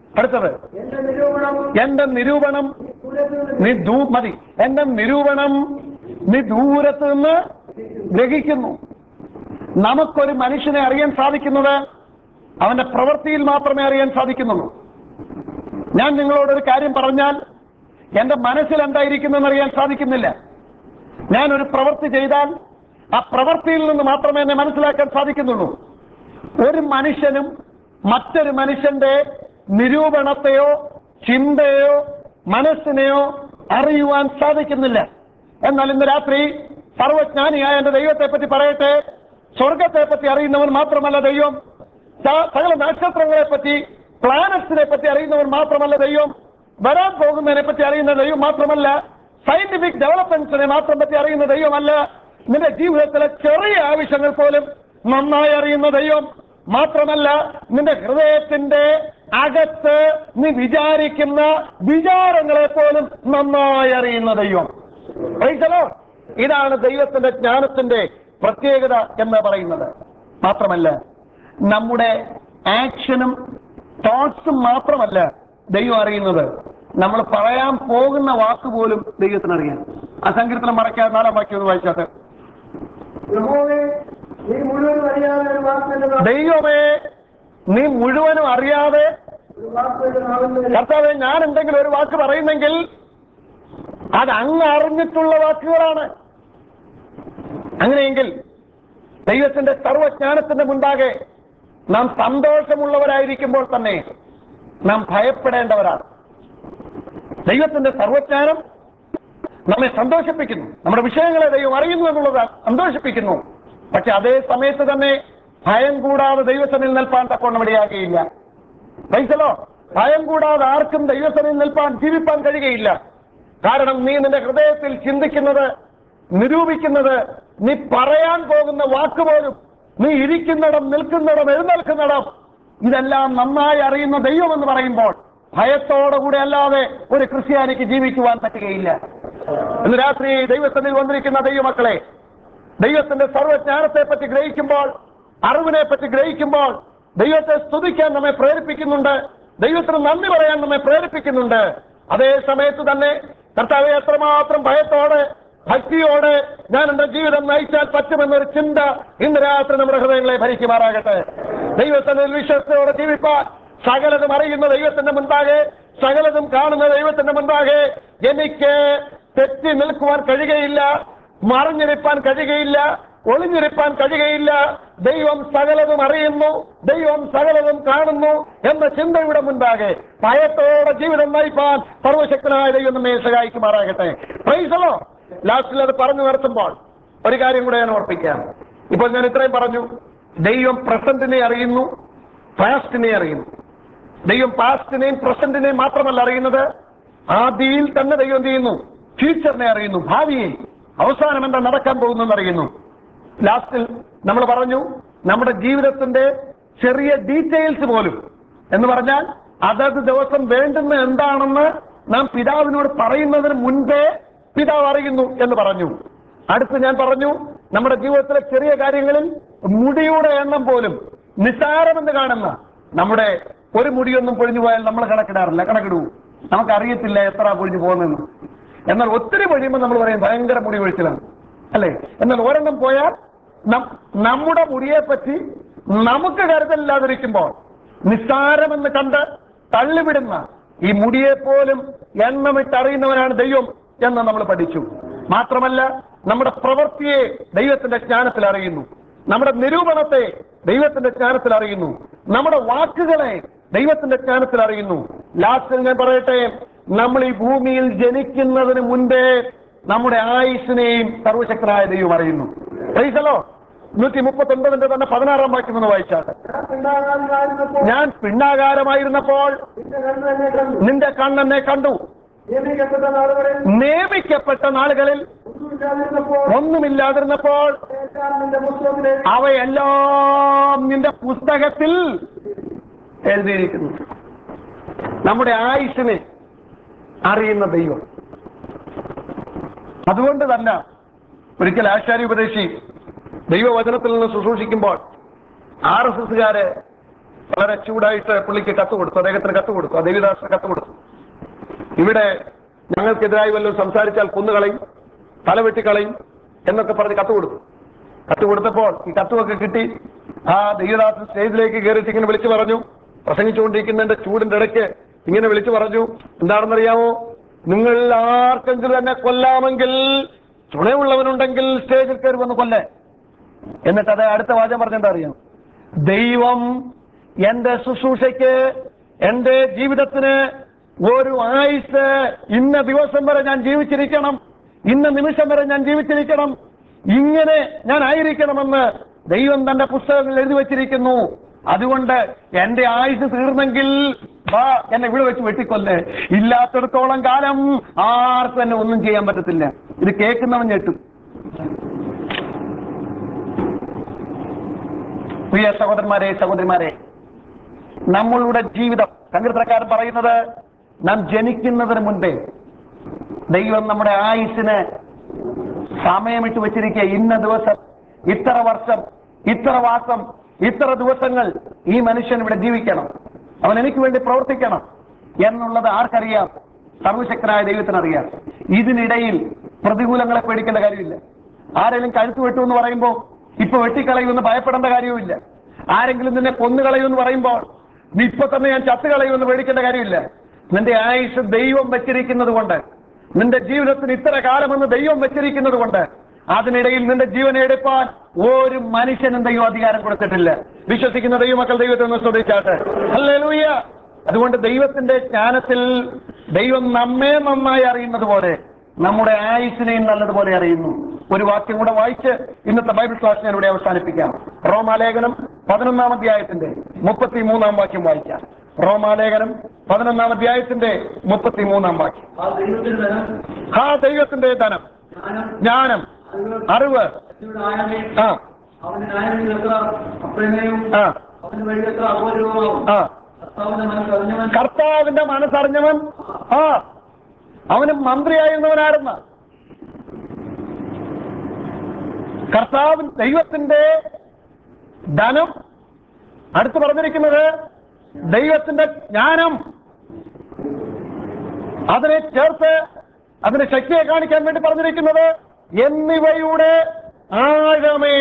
Speaker 1: അടുത്തത്
Speaker 2: എന്റെ നിരൂപണം
Speaker 1: എന്റെ നിരൂപണം
Speaker 2: ദൂരത്ത് നിന്ന്
Speaker 1: നീ ദൂ മതി എന്റെ നിരൂപണം നീ ദൂരത്ത് നിന്ന് ഗ്രഹിക്കുന്നു നമുക്കൊരു മനുഷ്യനെ അറിയാൻ സാധിക്കുന്നത് അവന്റെ പ്രവൃത്തിയിൽ മാത്രമേ അറിയാൻ സാധിക്കുന്നുള്ളൂ ഞാൻ നിങ്ങളോടൊരു കാര്യം പറഞ്ഞാൽ എന്റെ മനസ്സിൽ എന്തായിരിക്കുന്നെന്ന് അറിയാൻ സാധിക്കുന്നില്ല ഞാൻ ഒരു പ്രവൃത്തി ചെയ്താൽ ആ പ്രവൃത്തിയിൽ നിന്ന് മാത്രമേ എന്നെ മനസ്സിലാക്കാൻ സാധിക്കുന്നുള്ളൂ ഒരു മനുഷ്യനും മറ്റൊരു മനുഷ്യന്റെ നിരൂപണത്തെയോ ചിന്തയോ മനസ്സിനെയോ അറിയുവാൻ സാധിക്കുന്നില്ല എന്നാൽ ഇന്ന് രാത്രി സർവജ്ഞാനിയായ എന്റെ ദൈവത്തെ പറ്റി പറയട്ടെ സ്വർഗത്തെ പറ്റി അറിയുന്നവൻ മാത്രമല്ല ദൈവം സ- സകല നക്ഷത്രങ്ങളെ പറ്റി പ്ലാനറ്റ്സിനെ പറ്റി അറിയുന്നവൻ മാത്രമല്ല ദൈവം വരാൻ പോകുന്നതിനെ പറ്റി അറിയുന്ന ദൈവം മാത്രമല്ല സയന്റിഫിക് ഡെവലപ്മെന്റ്സിനെ മാത്രം പറ്റി അറിയുന്ന ദൈവമല്ല നിന്റെ ജീവിതത്തിലെ ചെറിയ ആവശ്യങ്ങൾ പോലും നന്നായി അറിയുന്ന ദൈവം മാത്രമല്ല നിന്റെ ഹൃദയത്തിന്റെ അകത്ത് നീ വിചാരിക്കുന്ന വിചാരങ്ങളെ പോലും നന്നായി അറിയുന്ന ദൈവം Praise the Lord. ഇതാണ് ദൈവത്തിന്റെ ജ്ഞാനത്തിന്റെ പ്രത്യേകത എന്ന് പറയുന്നത് മാത്രമല്ല നമ്മുടെ ആക്ഷനും തോട്ട്സും മാത്രമല്ല ദൈവം അറിയുന്നത് നമ്മൾ പറയാൻ പോകുന്ന വാക്ക് പോലും ദൈവത്തിന് അറിയാം ആ സങ്കീർത്തനം മറയ്ക്കാതെ നാലാം വാക്യം ഒന്ന് വായിച്ചാട്ടെ
Speaker 2: യഹോവേ നീ മുഴുവൻ അറിയാതെ ഒരു വാക്ക് എന്റെ നാ-
Speaker 1: ദൈവമേ നീ മുഴുവനും അറിയാതെ
Speaker 2: ഒരു വാക്ക് എന്റെ നാവിൽ നിന്ന്
Speaker 1: കർത്താവെ ഞാൻ എന്തെങ്കിലും ഒരു വാക്ക് പറയുന്നെങ്കിൽ അത് അങ്ങ് അറിഞ്ഞിട്ടുള്ള വാക്കുകളാണ് അങ്ങനെയെങ്കിൽ ദൈവത്തിന്റെ സർവജ്ഞാനത്തിന്റെ മുൻപാകെ നാം സന്തോഷമുള്ളവരായിരിക്കുമ്പോൾ തന്നെ നാം ഭയപ്പെടേണ്ടവരാണ് ദൈവത്തിന്റെ സർവജ്ഞാനം നമ്മെ സന്തോഷിപ്പിക്കുന്നു നമ്മുടെ വിഷയങ്ങളെ ദൈവം അറിയുന്നു എന്നുള്ളത് സന്തോഷിപ്പിക്കുന്നു പക്ഷെ അതേ സമയത്ത് തന്നെ ഭയം കൂടാതെ ദൈവസനിൽ നിൽപ്പാൻ തക്കോണം ഇടയാകുകയില്ല പൈസലോ ഭയം കൂടാതെ ആർക്കും ദൈവസനിൽ നിൽപ്പാൻ ജീവിപ്പാൻ കഴിയുകയില്ല കാരണം നീ നിന്റെ ഹൃദയത്തിൽ ചിന്തിക്കുന്നത് നിരൂപിക്കുന്നത് നീ പറയാൻ പോകുന്ന വാക്ക് പോലും നീ ഇരിക്കുന്നിടം നിൽക്കുന്നിടം എഴുന്നേൽക്കുന്നിടം ഇതെല്ലാം നന്നായി അറിയുന്ന ദൈവം എന്ന് പറയുമ്പോൾ ഭയത്തോടുകൂടെ അല്ലാതെ ഒരു ക്രിസ്ത്യാനിക്ക് ജീവിക്കുവാൻ പറ്റുകയില്ല ഇന്ന് രാത്രി ദൈവത്തിൽ വന്നിരിക്കുന്ന ദൈവമക്കളെ ദൈവത്തിന്റെ സർവജ്ഞാനത്തെ പറ്റി ഗ്രഹിക്കുമ്പോൾ അറിവിനെ പറ്റി ഗ്രഹിക്കുമ്പോൾ ദൈവത്തെ സ്തുതിക്കാൻ നമ്മെ പ്രേരിപ്പിക്കുന്നുണ്ട് ദൈവത്തിന് നന്ദി പറയാൻ നമ്മെ പ്രേരിപ്പിക്കുന്നുണ്ട് അതേ സമയത്ത് തന്നെ കർത്താവെ എത്രമാത്രം ഭയത്തോടെ ഭക്തിയോടെ ഞാൻ എന്റെ ജീവിതം നയിച്ചാൽ പറ്റുമെന്നൊരു ചിന്ത ഇന്ന് രാത്രി നമ്മുടെ ഹൃദയങ്ങളെ ഭരിക്കുമാറാകട്ടെ ദൈവത്തിന്റെ വിശ്വസത്തോടെ ജീവിപ്പാൻ സകലതും അറിയുന്ന ദൈവത്തിന്റെ മുൻപാകെ സകലതും കാണുന്ന ദൈവത്തിന്റെ മുൻപാകെ എനിക്ക് തെറ്റി നിൽക്കുവാൻ കഴിയുകയില്ല മറിഞ്ഞിരിപ്പാൻ കഴിയുകയില്ല ഒളിഞ്ഞിരിപ്പാൻ കഴിയുകയില്ല ദൈവം സകലതും അറിയുന്നു ദൈവം സകലതും കാണുന്നു എന്ന ചിന്തയുടെ മുൻപാകെ ഭയത്തോടെ ജീവിതം നയിപ്പാൻ സർവശക്തനായ ദൈവം നമ്മെ സഹായിക്കുമാറാകട്ടെ പ്രൈസലോ ലാസ്റ്റിൽ അത് പറഞ്ഞു നിർത്തുമ്പോൾ ഒരു കാര്യം കൂടെ ഞാൻ ഓർപ്പിക്കാം ഇപ്പോൾ ഞാൻ ഇത്രയും പറഞ്ഞു ദൈവം പ്രസന്റിനെ അറിയുന്നു പാസ്റ്റിനെ അറിയുന്നു ദൈവം പാസ്റ്റിനെയും പ്രസന്റിനെയും മാത്രമല്ല അറിയുന്നത് ആദിയിൽ തന്നെ ദൈവം എന്ത് ചെയ്യുന്നു ഫ്യൂച്ചറിനെ അറിയുന്നു ഭാവിയെ അവസാനം എന്താ നടക്കാൻ പോകുന്നെന്ന് അറിയുന്നു ലാസ്റ്റിൽ നമ്മൾ പറഞ്ഞു നമ്മുടെ ജീവിതത്തിന്റെ ചെറിയ ഡീറ്റെയിൽസ് പോലും എന്ന് പറഞ്ഞാൽ അതത് ദിവസം വേണ്ടുന്ന എന്താണെന്ന് നാം പിതാവിനോട് പറയുന്നതിന് മുൻപേ പിതാവ് അറിയുന്നു എന്ന് പറഞ്ഞു അടുത്ത് ഞാൻ പറഞ്ഞു നമ്മുടെ ജീവിതത്തിലെ ചെറിയ കാര്യങ്ങളിൽ മുടിയുടെ എണ്ണം പോലും നിസ്സാരമെന്ന് കാണുന്ന നമ്മുടെ ഒരു മുടിയൊന്നും പൊഴിഞ്ഞു പോയാൽ നമ്മൾ കണക്കിടാറില്ല കണക്കിടൂ നമുക്കറിയത്തില്ല എത്ര പൊഴിഞ്ഞു പോകുന്നെന്ന് എന്നാൽ ഒത്തിരി പൊഴിയുമ്പോൾ നമ്മൾ പറയും ഭയങ്കര മുടി ഒഴിച്ചിലാണ് അല്ലേ എന്നാൽ ഒരെണ്ണം പോയാൽ നം- നമ്മുടെ മുടിയെ പറ്റി നമുക്ക് കരുതലില്ലാതിരിക്കുമ്പോൾ നിസ്സാരമെന്ന് കണ്ട് തള്ളിവിടുന്ന ഈ മുടിയെ പോലും എണ്ണമിട്ടറിയുന്നവനാണ് ദൈവം എന്ന് നമ്മൾ പഠിച്ചു മാത്രമല്ല നമ്മുടെ പ്രവൃത്തിയെ ദൈവത്തിന്റെ ജ്ഞാനത്തിൽ അറിയുന്നു നമ്മുടെ നിരൂപണത്തെ ദൈവത്തിന്റെ ജ്ഞാനത്തിൽ അറിയുന്നു നമ്മുടെ വാക്കുകളെ ദൈവത്തിന്റെ ജ്ഞാനത്തിൽ അറിയുന്നു ലാസ്റ്റിൽ ഞാൻ പറയട്ടെ നമ്മൾ ഈ ഭൂമിയിൽ ജനിക്കുന്നതിന് മുൻപേ നമ്മുടെ ആയുസിനെയും സർവശക്തനായ ദൈവം അറിയുന്നു പ്രൈസലോ നൂറ്റി മുപ്പത്തി ഒൻപതിന്റെ തന്നെ പതിനാറാം വാക്യം ഒന്ന് വായിച്ചാട്ടെ
Speaker 2: ഞാൻ പിണ്ടാകാരനായിരുന്നപ്പോൾ
Speaker 1: ഞാൻ പിന്നാകാരമായിരുന്നപ്പോൾ
Speaker 2: നിന്റെ കണ്ണ്
Speaker 1: നിന്റെ കണ്ണെന്നെ
Speaker 2: എന്നെ കണ്ടു
Speaker 1: കണ്ടു
Speaker 2: നിയമിക്കപ്പെട്ട നാളുകളിൽ
Speaker 1: നിയമിക്കപ്പെട്ട നാളുകളിൽ
Speaker 2: ഒന്നുമില്ലാതിരുന്നപ്പോൾ
Speaker 1: ഒന്നുമില്ലാതിരുന്നപ്പോൾ
Speaker 2: എല്ലാം നിന്റെ പുസ്തകത്തിലെ
Speaker 1: അവയെല്ലാം നിന്റെ പുസ്തകത്തിൽ എഴുതിയിരിക്കുന്നു നമ്മുടെ ആയുഷിനെ അറിയുന്ന ദൈവം അതുകൊണ്ട് തന്നെ ഒരിക്കൽ ആശാരി ഉപദേശി ദൈവവചനത്തിൽ നിന്ന് ശുശ്രൂഷിക്കുമ്പോൾ ആർ എസ് എസ്സുകാര് വളരെ ചൂടായിട്ട് പുള്ളിക്ക് കത്ത് കൊടുത്തു അദ്ദേഹത്തിന് കത്ത് കൊടുത്തു ആ ദേവിദാസിന് കത്ത് കൊടുത്തു ഇവിടെ ഞങ്ങൾക്കെതിരായി വല്ലതും സംസാരിച്ചാൽ കൊന്നുകളയും തല വെട്ടിക്കളയും എന്നൊക്കെ പറഞ്ഞ് കത്ത് കൊടുത്തു കത്ത് കൊടുത്തപ്പോൾ ഈ കത്തുമൊക്കെ കിട്ടി ആ ദേവദാസൻ സ്റ്റേജിലേക്ക് കയറിയിട്ട് ഇങ്ങനെ വിളിച്ചു പറഞ്ഞു പ്രസംഗിച്ചുകൊണ്ടിരിക്കുന്നതിന്റെ ചൂടിന്റെ ഇടയ്ക്ക് ഇങ്ങനെ വിളിച്ചു പറഞ്ഞു എന്താണെന്നറിയാമോ നിങ്ങൾ ആർക്കെങ്കിലും എന്നെ കൊല്ലാമെങ്കിൽ ചുണയുള്ളവനുണ്ടെങ്കിൽ സ്റ്റേജിൽ കയറി വന്ന് കൊല്ലേ എന്നിട്ട് അത് അടുത്ത വാചകം പറഞ്ഞെന്താ അറിയാം ദൈവം എന്റെ ശുശ്രൂഷയ്ക്ക് എന്റെ ജീവിതത്തിന് ഒരു ആയുസ് ഇന്ന ദിവസം വരെ ഞാൻ ജീവിച്ചിരിക്കണം ഇന്ന നിമിഷം വരെ ഞാൻ ജീവിച്ചിരിക്കണം ഇങ്ങനെ ഞാൻ ആയിരിക്കണമെന്ന് ദൈവം തന്റെ പുസ്തകങ്ങളിൽ എഴുതി വച്ചിരിക്കുന്നു അതുകൊണ്ട് എന്റെ ആയുസ് തീർന്നെങ്കിൽ വാ എന്നെ ഇവിടെ വെച്ച് വെട്ടിക്കൊല്ല് ഇല്ലാത്തിടത്തോളം കാലം ആർക്കും എന്നെ ഒന്നും ചെയ്യാൻ പറ്റത്തില്ല ഇത് കേൾക്കുന്നവൻ ഞെട്ടും പ്രിയ സഹോദരന്മാരെ സഹോദരിമാരെ നമ്മളുടെ ജീവിതം സങ്കീർത്തനക്കാരൻ പറയുന്നത് നാം ജനിക്കുന്നതിന് മുൻപേ ദൈവം നമ്മുടെ ആയുസിന് സമയമിട്ട് വെച്ചിരിക്കുക ഇന്ന ദിവസം ഇത്ര വർഷം ഇത്ര മാസം ഇത്ര ദിവസങ്ങൾ ഈ മനുഷ്യൻ ഇവിടെ ജീവിക്കണം അവൻ എനിക്ക് വേണ്ടി പ്രവർത്തിക്കണം എന്നുള്ളത് ആർക്കറിയാം സർവശക്തനായ ദൈവത്തിനറിയാം ഇതിനിടയിൽ പ്രതികൂലങ്ങളെ പേടിക്കേണ്ട കാര്യമില്ല ആരെങ്കിലും കഴുത്ത് വെട്ടു എന്ന് പറയുമ്പോൾ ഇപ്പൊ വെട്ടിക്കളയുമെന്ന് ഭയപ്പെടേണ്ട കാര്യവുമില്ല ആരെങ്കിലും നിന്നെ കൊന്നുകളയുമെന്ന് പറയുമ്പോൾ നീ ഇപ്പൊ തന്നെ ഞാൻ ചത്തുകളയുമെന്ന് പേടിക്കേണ്ട കാര്യമില്ല നിന്റെ ആയുസ് ദൈവം വെച്ചിരിക്കുന്നത് കൊണ്ട് നിന്റെ ജീവിതത്തിന് ഇത്ര കാലമെന്ന് ദൈവം വെച്ചിരിക്കുന്നത് കൊണ്ട് അതിനിടയിൽ നിന്റെ ജീവനെ എടുപ്പാൻ ഒരു മനുഷ്യനും ദൈവം അധികാരം കൊടുത്തിട്ടില്ല വിശ്വസിക്കുന്ന ദൈവമക്കൾ ദൈവത്തെ ഒന്ന് ശ്രദ്ധിച്ചാട്ടെ ഹല്ലേലൂയ അതുകൊണ്ട് ദൈവത്തിന്റെ ജ്ഞാനത്തിൽ ദൈവം നമ്മെ നന്നായി അറിയുന്നത് പോലെ നമ്മുടെ ആയുസിനെയും നല്ലതുപോലെ അറിയുന്നു ഒരു വാക്യം കൂടെ വായിച്ച് ഇന്നത്തെ ബൈബിൾ ക്ലാസ് ഞാൻ ഇവിടെ അവസാനിപ്പിക്കാം റോമാലേഖനം പതിനൊന്നാം അധ്യായത്തിന്റെ മുപ്പത്തി മൂന്നാം വാക്യം വായിക്കാം റോമാലേഖനം പതിനൊന്നാം അധ്യായത്തിന്റെ മുപ്പത്തി മൂന്നാം വാക്യം
Speaker 2: ആ ദൈവത്തിന് ധനം
Speaker 1: ആ ദൈവത്തിന്റെ ധനം
Speaker 2: ജ്ഞാനം
Speaker 1: ജ്ഞാനം അറിവ്
Speaker 2: ശക്തിയുടെ ആഴമേ
Speaker 1: ആ
Speaker 2: അവന്റെ ന്യായങ്ങളിൽ എത്ര അപ്രമേയവും
Speaker 1: ആ
Speaker 2: അവന്റെ വഴി എത്ര അപൂർവമാവും
Speaker 1: ആ
Speaker 2: കർത്താവിന്റെ മനസ്സറിഞ്ഞവൻ
Speaker 1: കർത്താവിന്റെ മനസ്സറിഞ്ഞവൻ ആ അവന് മന്ത്രിയായിരുന്നവനായിരുന്ന കർത്താവ് ദൈവത്തിന്റെ ധനം അടുത്ത് പറഞ്ഞിരിക്കുന്നത് ദൈവത്തിന്റെ ജ്ഞാനം അതിനെ ചേർത്ത് അതിന്റെ ശക്തിയെ കാണിക്കാൻ വേണ്ടി പറഞ്ഞിരിക്കുന്നത് എന്നിവയുടെ ആഴമേ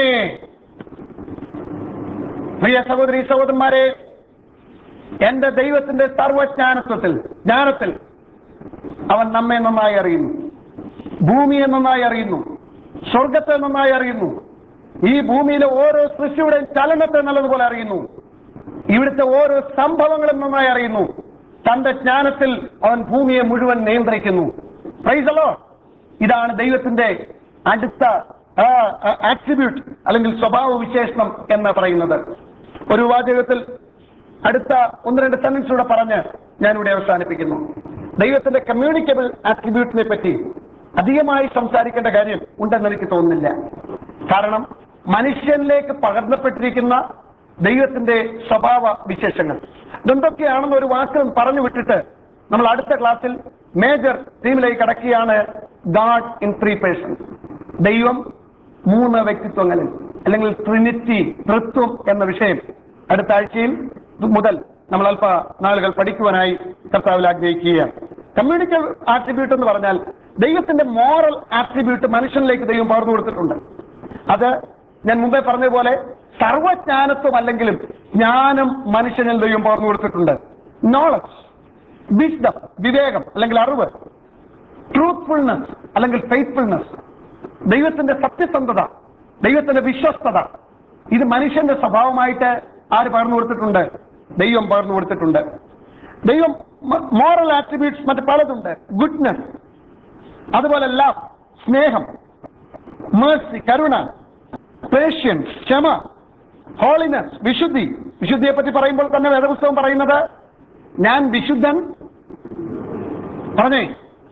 Speaker 1: പ്രിയ സഹോദരി സഹോദരന്മാരെ എന്റെ ദൈവത്തിന്റെ സർവജ്ഞാനത്വത്തിൽ ജ്ഞാനത്തിൽ അവൻ നമ്മെ നന്നായി അറിയുന്നു ഭൂമിയെ നന്നായി അറിയുന്നു സ്വർഗത്തെ നന്നായി അറിയുന്നു ഈ ഭൂമിയിലെ ഓരോ സൃഷ്ടിയുടെയും ചലനത്തെ നല്ലതുപോലെ അറിയുന്നു ഇവിടുത്തെ ഓരോ സംഭവങ്ങളും നന്നായി അറിയുന്നു തന്റെ ജ്ഞാനത്തിൽ അവൻ ഭൂമിയെ മുഴുവൻ നിയന്ത്രിക്കുന്നു പ്രൈസലോ ഇതാണ് ദൈവത്തിന്റെ അടുത്ത ആട്രിബ്യൂട്ട് അല്ലെങ്കിൽ സ്വഭാവ വിശേഷണം എന്ന് പറയുന്നത് ഒരു വാചകത്തിൽ അടുത്ത ഒന്ന് രണ്ട് സെന്റൻസിലൂടെ പറഞ്ഞ് ഞാനിവിടെ അവസാനിപ്പിക്കുന്നു ദൈവത്തിന്റെ കമ്മ്യൂണിക്കബിൾ ആട്രിബ്യൂട്ടിനെ പറ്റി അധികമായി സംസാരിക്കേണ്ട കാര്യം ഉണ്ടെന്ന് എനിക്ക് തോന്നുന്നില്ല കാരണം മനുഷ്യനിലേക്ക് പകർന്നപ്പെട്ടിരിക്കുന്ന ദൈവത്തിന്റെ സ്വഭാവ വിശേഷങ്ങൾ ഇതെന്തൊക്കെയാണെന്ന് ഒരു വാക്ക് പറഞ്ഞു വിട്ടിട്ട് നമ്മൾ അടുത്ത ക്ലാസ്സിൽ മേജർ തീമിലേക്ക് കടക്കുകയാണ് ഗാഡ് ഇൻ ത്രീ പേഴ്സൺസ് ദൈവം മൂന്ന് വ്യക്തിത്വങ്ങളിൽ അല്ലെങ്കിൽ ട്രിനിറ്റി തൃത്വം എന്ന വിഷയം അടുത്ത ആഴ്ചയിൽ മുതൽ നമ്മൾ അല്പ നാളുകൾ പഠിക്കുവാനായി കർത്താവിൽ ആഗ്രഹിക്കുകയാണ് കമ്മ്യൂണിക്കൽ ആട്രിബ്യൂട്ട് എന്ന് പറഞ്ഞാൽ ദൈവത്തിന്റെ മോറൽ ആട്രിബ്യൂട്ട് മനുഷ്യനിലേക്ക് ദൈവം പകർന്നു കൊടുത്തിട്ടുണ്ട് അത് ഞാൻ മുമ്പേ പറഞ്ഞതുപോലെ സർവജ്ഞാനത്വം അല്ലെങ്കിലും ജ്ഞാനം മനുഷ്യനിൽ ദൈവം പകർന്നു കൊടുത്തിട്ടുണ്ട് നോളജ് വിസ്ഡം വിവേകം അല്ലെങ്കിൽ അറിവ് ട്രൂത്ത്ഫുൾനെസ് അല്ലെങ്കിൽ ഫെയ്ത്ത്ഫുൾനെസ് ദൈവത്തിന്റെ സത്യസന്ധത ദൈവത്തിന്റെ വിശ്വസ്തത ഇത് മനുഷ്യന്റെ സ്വഭാവമായിട്ട് ആര് പകർന്നു കൊടുത്തിട്ടുണ്ട് ദൈവം പകർന്നു കൊടുത്തിട്ടുണ്ട് ദൈവം മോറൽ ആട്രിബ്യൂട്ട്സ് മറ്റ് പലതുണ്ട് ഗുഡ്നെസ് അതുപോലെ ലവ് സ്നേഹം മേഴ്സി കരുണ പേഷ്യൻസ് ക്ഷമ ഹോളിനെസ് വിശുദ്ധി വിശുദ്ധിയെ പറ്റി പറയുമ്പോൾ തന്നെ വേദപുസ്തകം പറയുന്നത് ഞാൻ വിശുദ്ധൻ പറഞ്ഞേ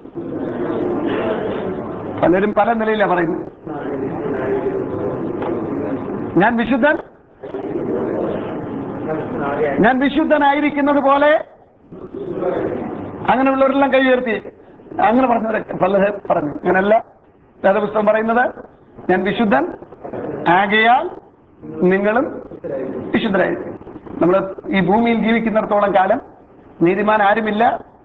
Speaker 1: പലരും പല നിലയിലാണ് പറയുന്നത് ഞാൻ വിശുദ്ധൻ ഞാൻ വിശുദ്ധനായിരിക്കുന്നത് പോലെ അങ്ങനെയുള്ളവരെല്ലാം കൈ ഉയർത്തി അങ്ങനെ പറഞ്ഞവരൊക്കെ പലത് പറഞ്ഞു അങ്ങനെയല്ല വേദപുസ്തകം പറയുന്നത് ഞാൻ വിശുദ്ധൻ ആകയാൽ നിങ്ങളും വിശുദ്ധരായിരിക്കും നമ്മൾ ഈ ഭൂമിയിൽ ജീവിക്കുന്നിടത്തോളം കാലം നീതിമാൻ ആരുമില്ല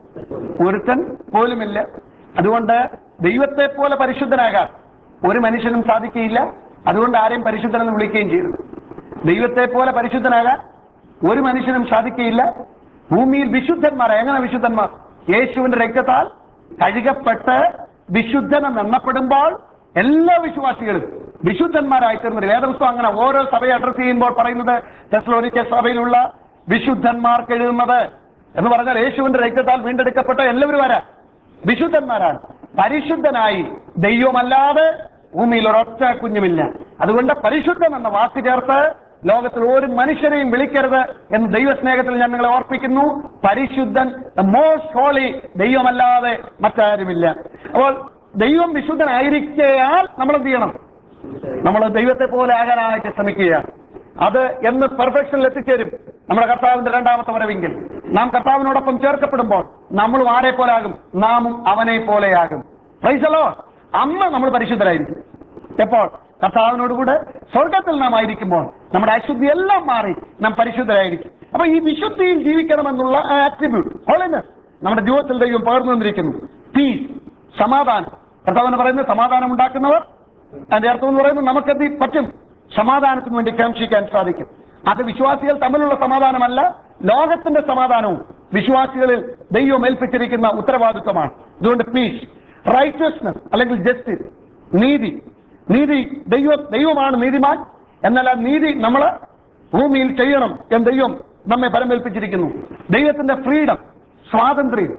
Speaker 1: ഒരുത്തൻ പോലുമില്ല അതുകൊണ്ട് ദൈവത്തെ പോലെ പരിശുദ്ധനാകാൻ ഒരു മനുഷ്യനും സാധിക്കുകയില്ല അതുകൊണ്ട് ആരെയും പരിശുദ്ധനെന്ന് വിളിക്കുകയും ചെയ്തു ദൈവത്തെ പോലെ പരിശുദ്ധനാകാൻ ഒരു മനുഷ്യനും സാധിക്കുകയില്ല ഭൂമിയിൽ വിശുദ്ധന്മാർ എങ്ങനെ വിശുദ്ധന്മാർ യേശുവിന്റെ രക്തത്താൽ കഴുകപ്പെട്ട് വിശുദ്ധനെന്ന് എണ്ണപ്പെടുമ്പോൾ എല്ലാ വിശ്വാസികളും വിശുദ്ധന്മാരായി തീർന്നത് വേദപുസ്തകം അങ്ങനെ ഓരോ സഭയെ അഡ്രസ് ചെയ്യുമ്പോൾ പറയുന്നത് തെസ്ലോനിക്ക സഭയിലുള്ള വിശുദ്ധന്മാർക്ക് എഴുതുന്നത് എന്ന് പറഞ്ഞാൽ യേശുവിന്റെ രക്തത്താൽ വീണ്ടെടുക്കപ്പെട്ട എല്ലാവരും ആരാ വിശുദ്ധന്മാരാണ് പരിശുദ്ധനായി ദൈവമല്ലാതെ ഭൂമിയിൽ ഒരൊറ്റ കുഞ്ഞുമില്ല അതുകൊണ്ട് പരിശുദ്ധം എന്ന വാക്ക് ചേർത്ത് ലോകത്തിൽ ഒരു മനുഷ്യരെയും വിളിക്കരുത് എന്ന് ദൈവസ്നേഹത്തിൽ ഞാൻ നിങ്ങളെ ഓർപ്പിക്കുന്നു പരിശുദ്ധൻ മോസ്റ്റ് ഹോളി ദൈവമല്ലാതെ മറ്റാരുമില്ല അപ്പോൾ ദൈവം വിശുദ്ധനായിരിക്കയാൽ നമ്മൾ എന്ത് ചെയ്യണം നമ്മൾ ദൈവത്തെ പോലെ ആകാനായിട്ട് ശ്രമിക്കുക അത് എന്ന് പെർഫെക്ഷനിൽ എത്തിച്ചേരും നമ്മുടെ കർത്താവിന്റെ രണ്ടാമത്തെ വരവെങ്കിൽ നാം കർത്താവിനോടൊപ്പം ചേർക്കപ്പെടുമ്പോൾ നമ്മളും ആരെ പോലെ ആകും നാമും അവനെ പോലെയാകും പ്രൈസലോ അന്ന് നമ്മൾ പരിശുദ്ധരായിരിക്കും എപ്പോൾ കർത്താവിനോടുകൂടെ സ്വർഗത്തിൽ നാം ആയിരിക്കുമ്പോൾ നമ്മുടെ അശുദ്ധി എല്ലാം മാറി നാം പരിശുദ്ധരായിരിക്കും അപ്പൊ ഈ വിശുദ്ധിയിൽ ജീവിക്കണമെന്നുള്ള ആട്രിബ്യൂട്ട് ഹോളിനെസ് നമ്മുടെ ജീവിതത്തിൽ ദൈവം പകർന്നു വന്നിരിക്കുന്നു പീസ് സമാധാനം കർത്താവിന് പറയുന്നത് സമാധാനം ഉണ്ടാക്കുന്നവർ അതിന്റെ അർത്ഥം എന്ന് പറയുന്നത് നമുക്കത് പറ്റും സമാധാനത്തിന് വേണ്ടി കാംക്ഷിക്കാൻ സാധിക്കും അത് വിശ്വാസികൾ തമ്മിലുള്ള സമാധാനമല്ല ലോകത്തിന്റെ സമാധാനവും വിശ്വാസികളിൽ ദൈവം ഏൽപ്പിച്ചിരിക്കുന്ന ഉത്തരവാദിത്വമാണ് അതുകൊണ്ട് പീസ് റൈറ്റസ്നെസ് അല്ലെങ്കിൽ ജസ്റ്റിസ് നീതി നീതി ദൈവ ദൈവമാണ് നീതിമാൻ എന്നാൽ ആ നീതി നമ്മൾ ഭൂമിയിൽ ചെയ്യണം എന്ന് ദൈവം നമ്മെ പരമേൽപ്പിച്ചിരിക്കുന്നു ദൈവത്തിന്റെ ഫ്രീഡം സ്വാതന്ത്ര്യം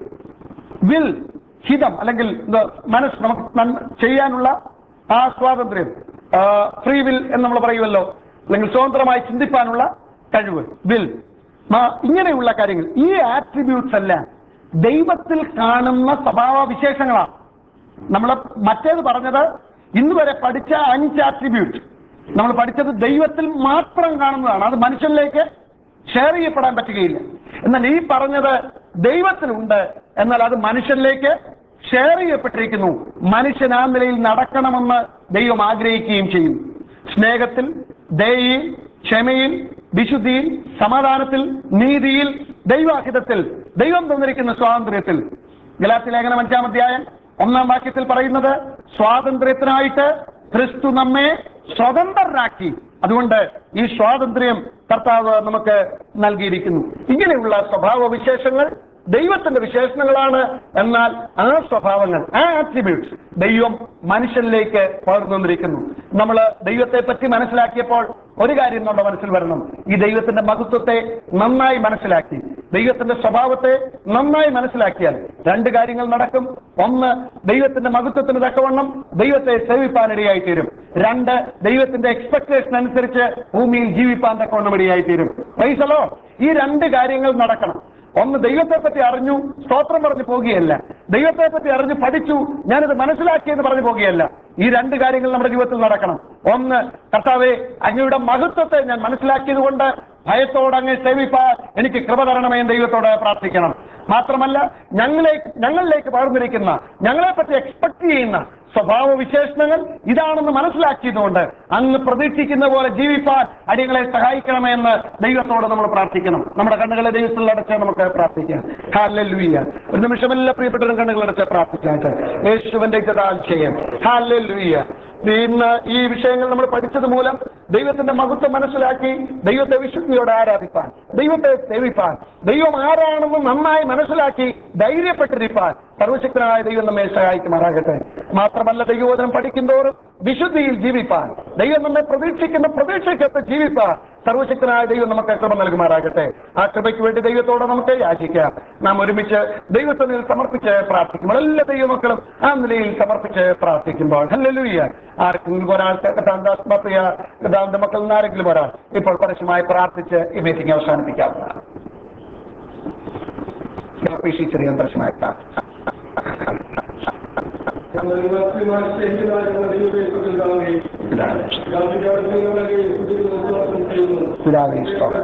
Speaker 1: വിൽ ഹിതം അല്ലെങ്കിൽ എന്താ, മനസ്സ് നമുക്ക് നന്മ ചെയ്യാനുള്ള ആ സ്വാതന്ത്ര്യം ഫ്രീ വിൽ എന്ന് നമ്മൾ പറയുമല്ലോ അല്ലെങ്കിൽ സ്വതന്ത്രമായി ചിന്തിപ്പാനുള്ള കഴിവ് വിൽ ഇങ്ങനെയുള്ള കാര്യങ്ങൾ ഈ ആട്രിബ്യൂട്ട്സ് എല്ലാം ദൈവത്തിൽ കാണുന്ന സ്വഭാവ വിശേഷങ്ങളാണ് നമ്മൾ മറ്റേത് പറഞ്ഞത് ഇന്ന് വരെ പഠിച്ച അഞ്ച് ആട്രിബ്യൂട്ട് നമ്മൾ പഠിച്ചത് ദൈവത്തിൽ മാത്രം കാണുന്നതാണ് അത് മനുഷ്യനിലേക്ക് ഷെയർ ചെയ്യപ്പെടാൻ പറ്റുകയില്ല എന്നാൽ ഈ പറഞ്ഞത് ദൈവത്തിലുണ്ട് എന്നാൽ അത് മനുഷ്യനിലേക്ക് ഷെയർ ചെയ്യപ്പെട്ടിരിക്കുന്നു മനുഷ്യൻ ആ നിലയിൽ നടക്കണമെന്ന് ദൈവം ആഗ്രഹിക്കുകയും ചെയ്യും സ്നേഹത്തിൽ ദയയിൽ ക്ഷമയിൽ വിശുദ്ധിയിൽ സമാധാനത്തിൽ നീതിയിൽ ദൈവാഹിതത്തിൽ ദൈവം തന്നിരിക്കുന്ന സ്വാതന്ത്ര്യത്തിൽ ഗലാത്തി ലേഖനം അഞ്ചാം അധ്യായം ഒന്നാം വാക്യത്തിൽ പറയുന്നത് സ്വാതന്ത്ര്യത്തിനായിട്ട് ക്രിസ്തു നമ്മെ സ്വതന്ത്രരാക്കി അതുകൊണ്ട് ഈ സ്വാതന്ത്ര്യം കർത്താവ് നമുക്ക് നൽകിയിരിക്കുന്നു ഇങ്ങനെയുള്ള സ്വഭാവ വിശേഷങ്ങൾ ദൈവത്തിന്റെ വിശേഷണങ്ങളാണ് എന്നാൽ ആ സ്വഭാവങ്ങൾ ആ ആട്രിബ്യൂട്ട്സ് ദൈവം മനുഷ്യനിലേക്ക് പകർന്നു വന്നിരിക്കുന്നു നമ്മൾ ദൈവത്തെ പറ്റി മനസ്സിലാക്കിയപ്പോൾ ഒരു കാര്യം നമ്മുടെ മനസ്സിൽ വരണം ഈ ദൈവത്തിന്റെ മഹത്വത്തെ നന്നായി മനസ്സിലാക്കി ദൈവത്തിന്റെ സ്വഭാവത്തെ നന്നായി മനസ്സിലാക്കിയാൽ രണ്ട് കാര്യങ്ങൾ നടക്കും ഒന്ന് ദൈവത്തിന്റെ മഹത്വത്തിന് തക്കവണ്ണം ദൈവത്തെ സേവിപ്പാനിടയായി തീരും രണ്ട് ദൈവത്തിന്റെ എക്സ്പെക്ടേഷൻ അനുസരിച്ച് ഭൂമിയിൽ ജീവിപ്പാൻ തക്കവണ്ണം ഇടയായി തീരും പൈസലോ ഈ രണ്ട് കാര്യങ്ങൾ നടക്കണം ഒന്ന് ദൈവത്തെ പറ്റി അറിഞ്ഞു സ്തോത്രം പറഞ്ഞു പോകുകയല്ല ദൈവത്തെ പറ്റി അറിഞ്ഞു പഠിച്ചു ഞാനിത് മനസ്സിലാക്കിയെന്ന് പറഞ്ഞു പോകുകയല്ല ഈ രണ്ട് കാര്യങ്ങൾ നമ്മുടെ ജീവിതത്തിൽ നടക്കണം ഒന്ന് കർത്താവെ അങ്ങയുടെ മഹത്വത്തെ ഞാൻ മനസ്സിലാക്കിയത് കൊണ്ട് ഭയത്തോടെ അങ്ങ് സേവിപ്പാൻ എനിക്ക് കൃപ തരണമേ എന്ന് ദൈവത്തോട് പ്രാർത്ഥിക്കണം മാത്രമല്ല ഞങ്ങളിലേക്ക് ഞങ്ങളിലേക്ക് പകർന്നിരിക്കുന്ന ഞങ്ങളെ പറ്റി എക്സ്പെക്ട് ചെയ്യുന്ന സ്വഭാവ വിശേഷണങ്ങൾ ഇതാണെന്ന് മനസ്സിലാക്കിയതുകൊണ്ട് അങ്ങ് പ്രതീക്ഷിക്കുന്ന പോലെ ജീവിപ്പാൻ അടിയങ്ങളെ സഹായിക്കണമേ എന്ന് ദൈവത്തോട് നമ്മൾ പ്രാർത്ഥിക്കണം നമ്മുടെ കണ്ണുകളെ ദൈവത്തിൽ അടച്ച് നമുക്ക് പ്രാർത്ഥിക്കാം ഹാലൂയ്യ ഒരു നിമിഷം എല്ലാ പ്രിയപ്പെട്ടവരും കണ്ണുകൾ അടച്ച് പ്രാർത്ഥിച്ചാട്ട് യേശുവിന്റെ ചെയ്യാം ഹാലൂയ്യ ഇന്ന് ഈ വിഷയങ്ങൾ നമ്മൾ പഠിച്ചത് മൂലം ദൈവത്തിന്റെ മഹത്വം മനസ്സിലാക്കി ദൈവത്തെ വിശുദ്ധിയോടെ ആരാധിപ്പാൻ ദൈവത്തെ സേവിപ്പാൻ ദൈവം ആരാണെന്ന് നന്നായി മനസ്സിലാക്കി ധൈര്യപ്പെട്ടിരിപ്പാൻ സർവശക്തനായ ദൈവം നമ്മെ സഹായിക്കുമാറാകട്ടെ മാത്രമല്ല ദൈവബോധനം പഠിക്കുന്തോറും വിശുദ്ധിയിൽ ജീവിപ്പാൻ ദൈവം നമ്മെ പ്രതീക്ഷിക്കുന്ന പ്രതീക്ഷയ്ക്കൊത്ത് ജീവിപ്പാൻ സർവശക്തനായ ദൈവം നമുക്ക് കൃപ നൽകുമാറാകട്ടെ ആ കൃപയ്ക്ക് വേണ്ടി ദൈവത്തോടെ നമുക്ക് യാചിക്കാം നാം ഒരുമിച്ച് ദൈവത്തിന് സമർപ്പിച്ച് പ്രാർത്ഥിക്കുമ്പോൾ എല്ലാ ദൈവമക്കളും ആ നിലയിൽ സമർപ്പിച്ച് പ്രാർത്ഥിക്കുമ്പോൾ ഹല്ലേലൂയ ആർക്കെങ്കിലും ഒരാൾക്ക് കഥാന്താസ്മപ്രിയ കഥാന്ത മക്കളിൽ നിന്ന് ആരെങ്കിലും ഒരാൾ ഇപ്പോൾ പരസ്യമായി പ്രാർത്ഥിച്ച് ഈ മീറ്റിംഗ് അവസാനിപ്പിക്കാവുന്നതാണ് പി സി ചെറിയ പരസ്യമായി പ്രാർത്ഥിച്ചു പിതാവേ, സ്തോത്രം.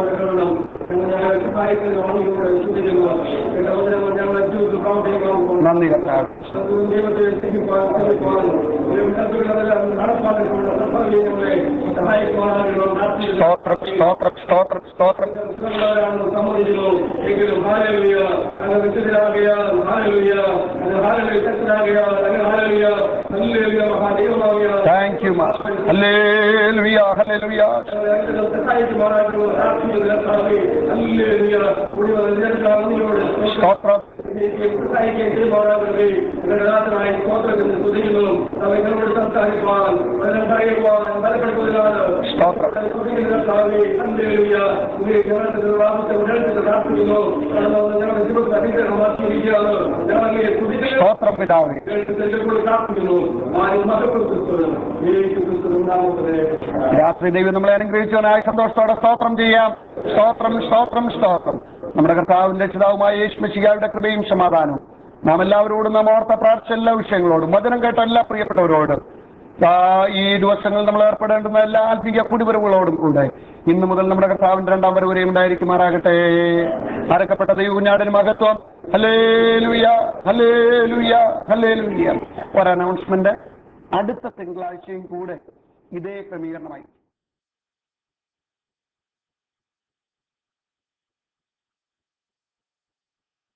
Speaker 2: ഞങ്ങളെ
Speaker 1: നന്ദി കർത്താവ്
Speaker 2: ദൈവത്തെ സ്നേഹിക്കുവാൻ സ്നേഹിക്കുവാൻ ദൈവം നടപ്പാക്കിക്കൊണ്ട് സഫലീയങ്ങളെ സഹായിക്കുവാനാണ് പ്രാർത്ഥിക്കുന്നു
Speaker 1: സ്തോത്രം സ്തോത്രം സ്തോത്രം സ്തോത്രം
Speaker 2: ക്രിസ്തുവിനോടാണ് സമ്മതിക്കുന്നു എങ്കിലും ഹാലലുയ അങ്ങ് വിശുദ്ധരാകയാൽ ഹാലലുയ അങ്ങ് ഹാലലുയ ശക്തരാകയാൽ അങ്ങ് ഹാലലുയ ഹല്ലേലൂയ മഹാദൈവമാകയാൽ
Speaker 1: താങ്ക് യു മാസ്റ്റർ ഹല്ലേലൂയ ഹല്ലേലൂയ
Speaker 2: സഹായിക്കുമാറായിട്ടുള്ള പ്രാർത്ഥിക്കുന്നു കർത്താവേ. ഹല്ലേലൂയ മുഴുവൻ നിരക്കാവുന്നതിനോട്
Speaker 1: സ്തോത്രം
Speaker 2: സഹായിക്കുകയും ചെയ്യുമാറാകട്ടെ ഗണനാഥനായി സ്തോത്രത്തിന് സ്തുതിക്കുന്നു അവരോട് സംസാരിക്കുവാൻ വചനം പറയുവാൻ ബലപ്പെടുത്തുന്നതിനാണ്
Speaker 1: സ്തോത്രം സ്തോത്രം പിതാവേ രാത്രി ദൈവം നമ്മളെ അനുഗ്രഹിച്ചവനായി സന്തോഷത്തോടെ സ്തോത്രം ചെയ്യാം സ്തോത്രം സ്തോത്രം സ്തോത്രം നമ്മുടെ കർത്താവിന്റെ രക്ഷിതാവുമായ യേശുമശികാരുടെ കൃപയും സമാധാനവും നാം എല്ലാവരോടും നാം ഓർത്ത പ്രാർത്ഥിച്ച എല്ലാ വിഷയങ്ങളോടും വചനം കേട്ട എല്ലാ പ്രിയപ്പെട്ടവരോട് ആ, ഈ ദിവസങ്ങളിൽ നമ്മൾ ഏർപ്പെടേണ്ടുന്ന എല്ലാ ആത്മീയ കുടിവരവുകളോടും കൂടെ ഇന്നു മുതൽ നമ്മുടെ കർത്താവിന്റെ രണ്ടാം വരവരെയും ഉണ്ടായിരിക്കുമാറാകട്ടെ അരക്കപ്പെട്ട ദൈവകുഞ്ഞാടിന് മഹത്വം ഹലേ ലുയ ഹലേ ലുയ ഹലേ ലുയ ഒരു അനൗൺസ്മെന്റ് അടുത്ത തിങ്കളാഴ്ചയും കൂടെ ഇതേ ക്രമീകരണമായി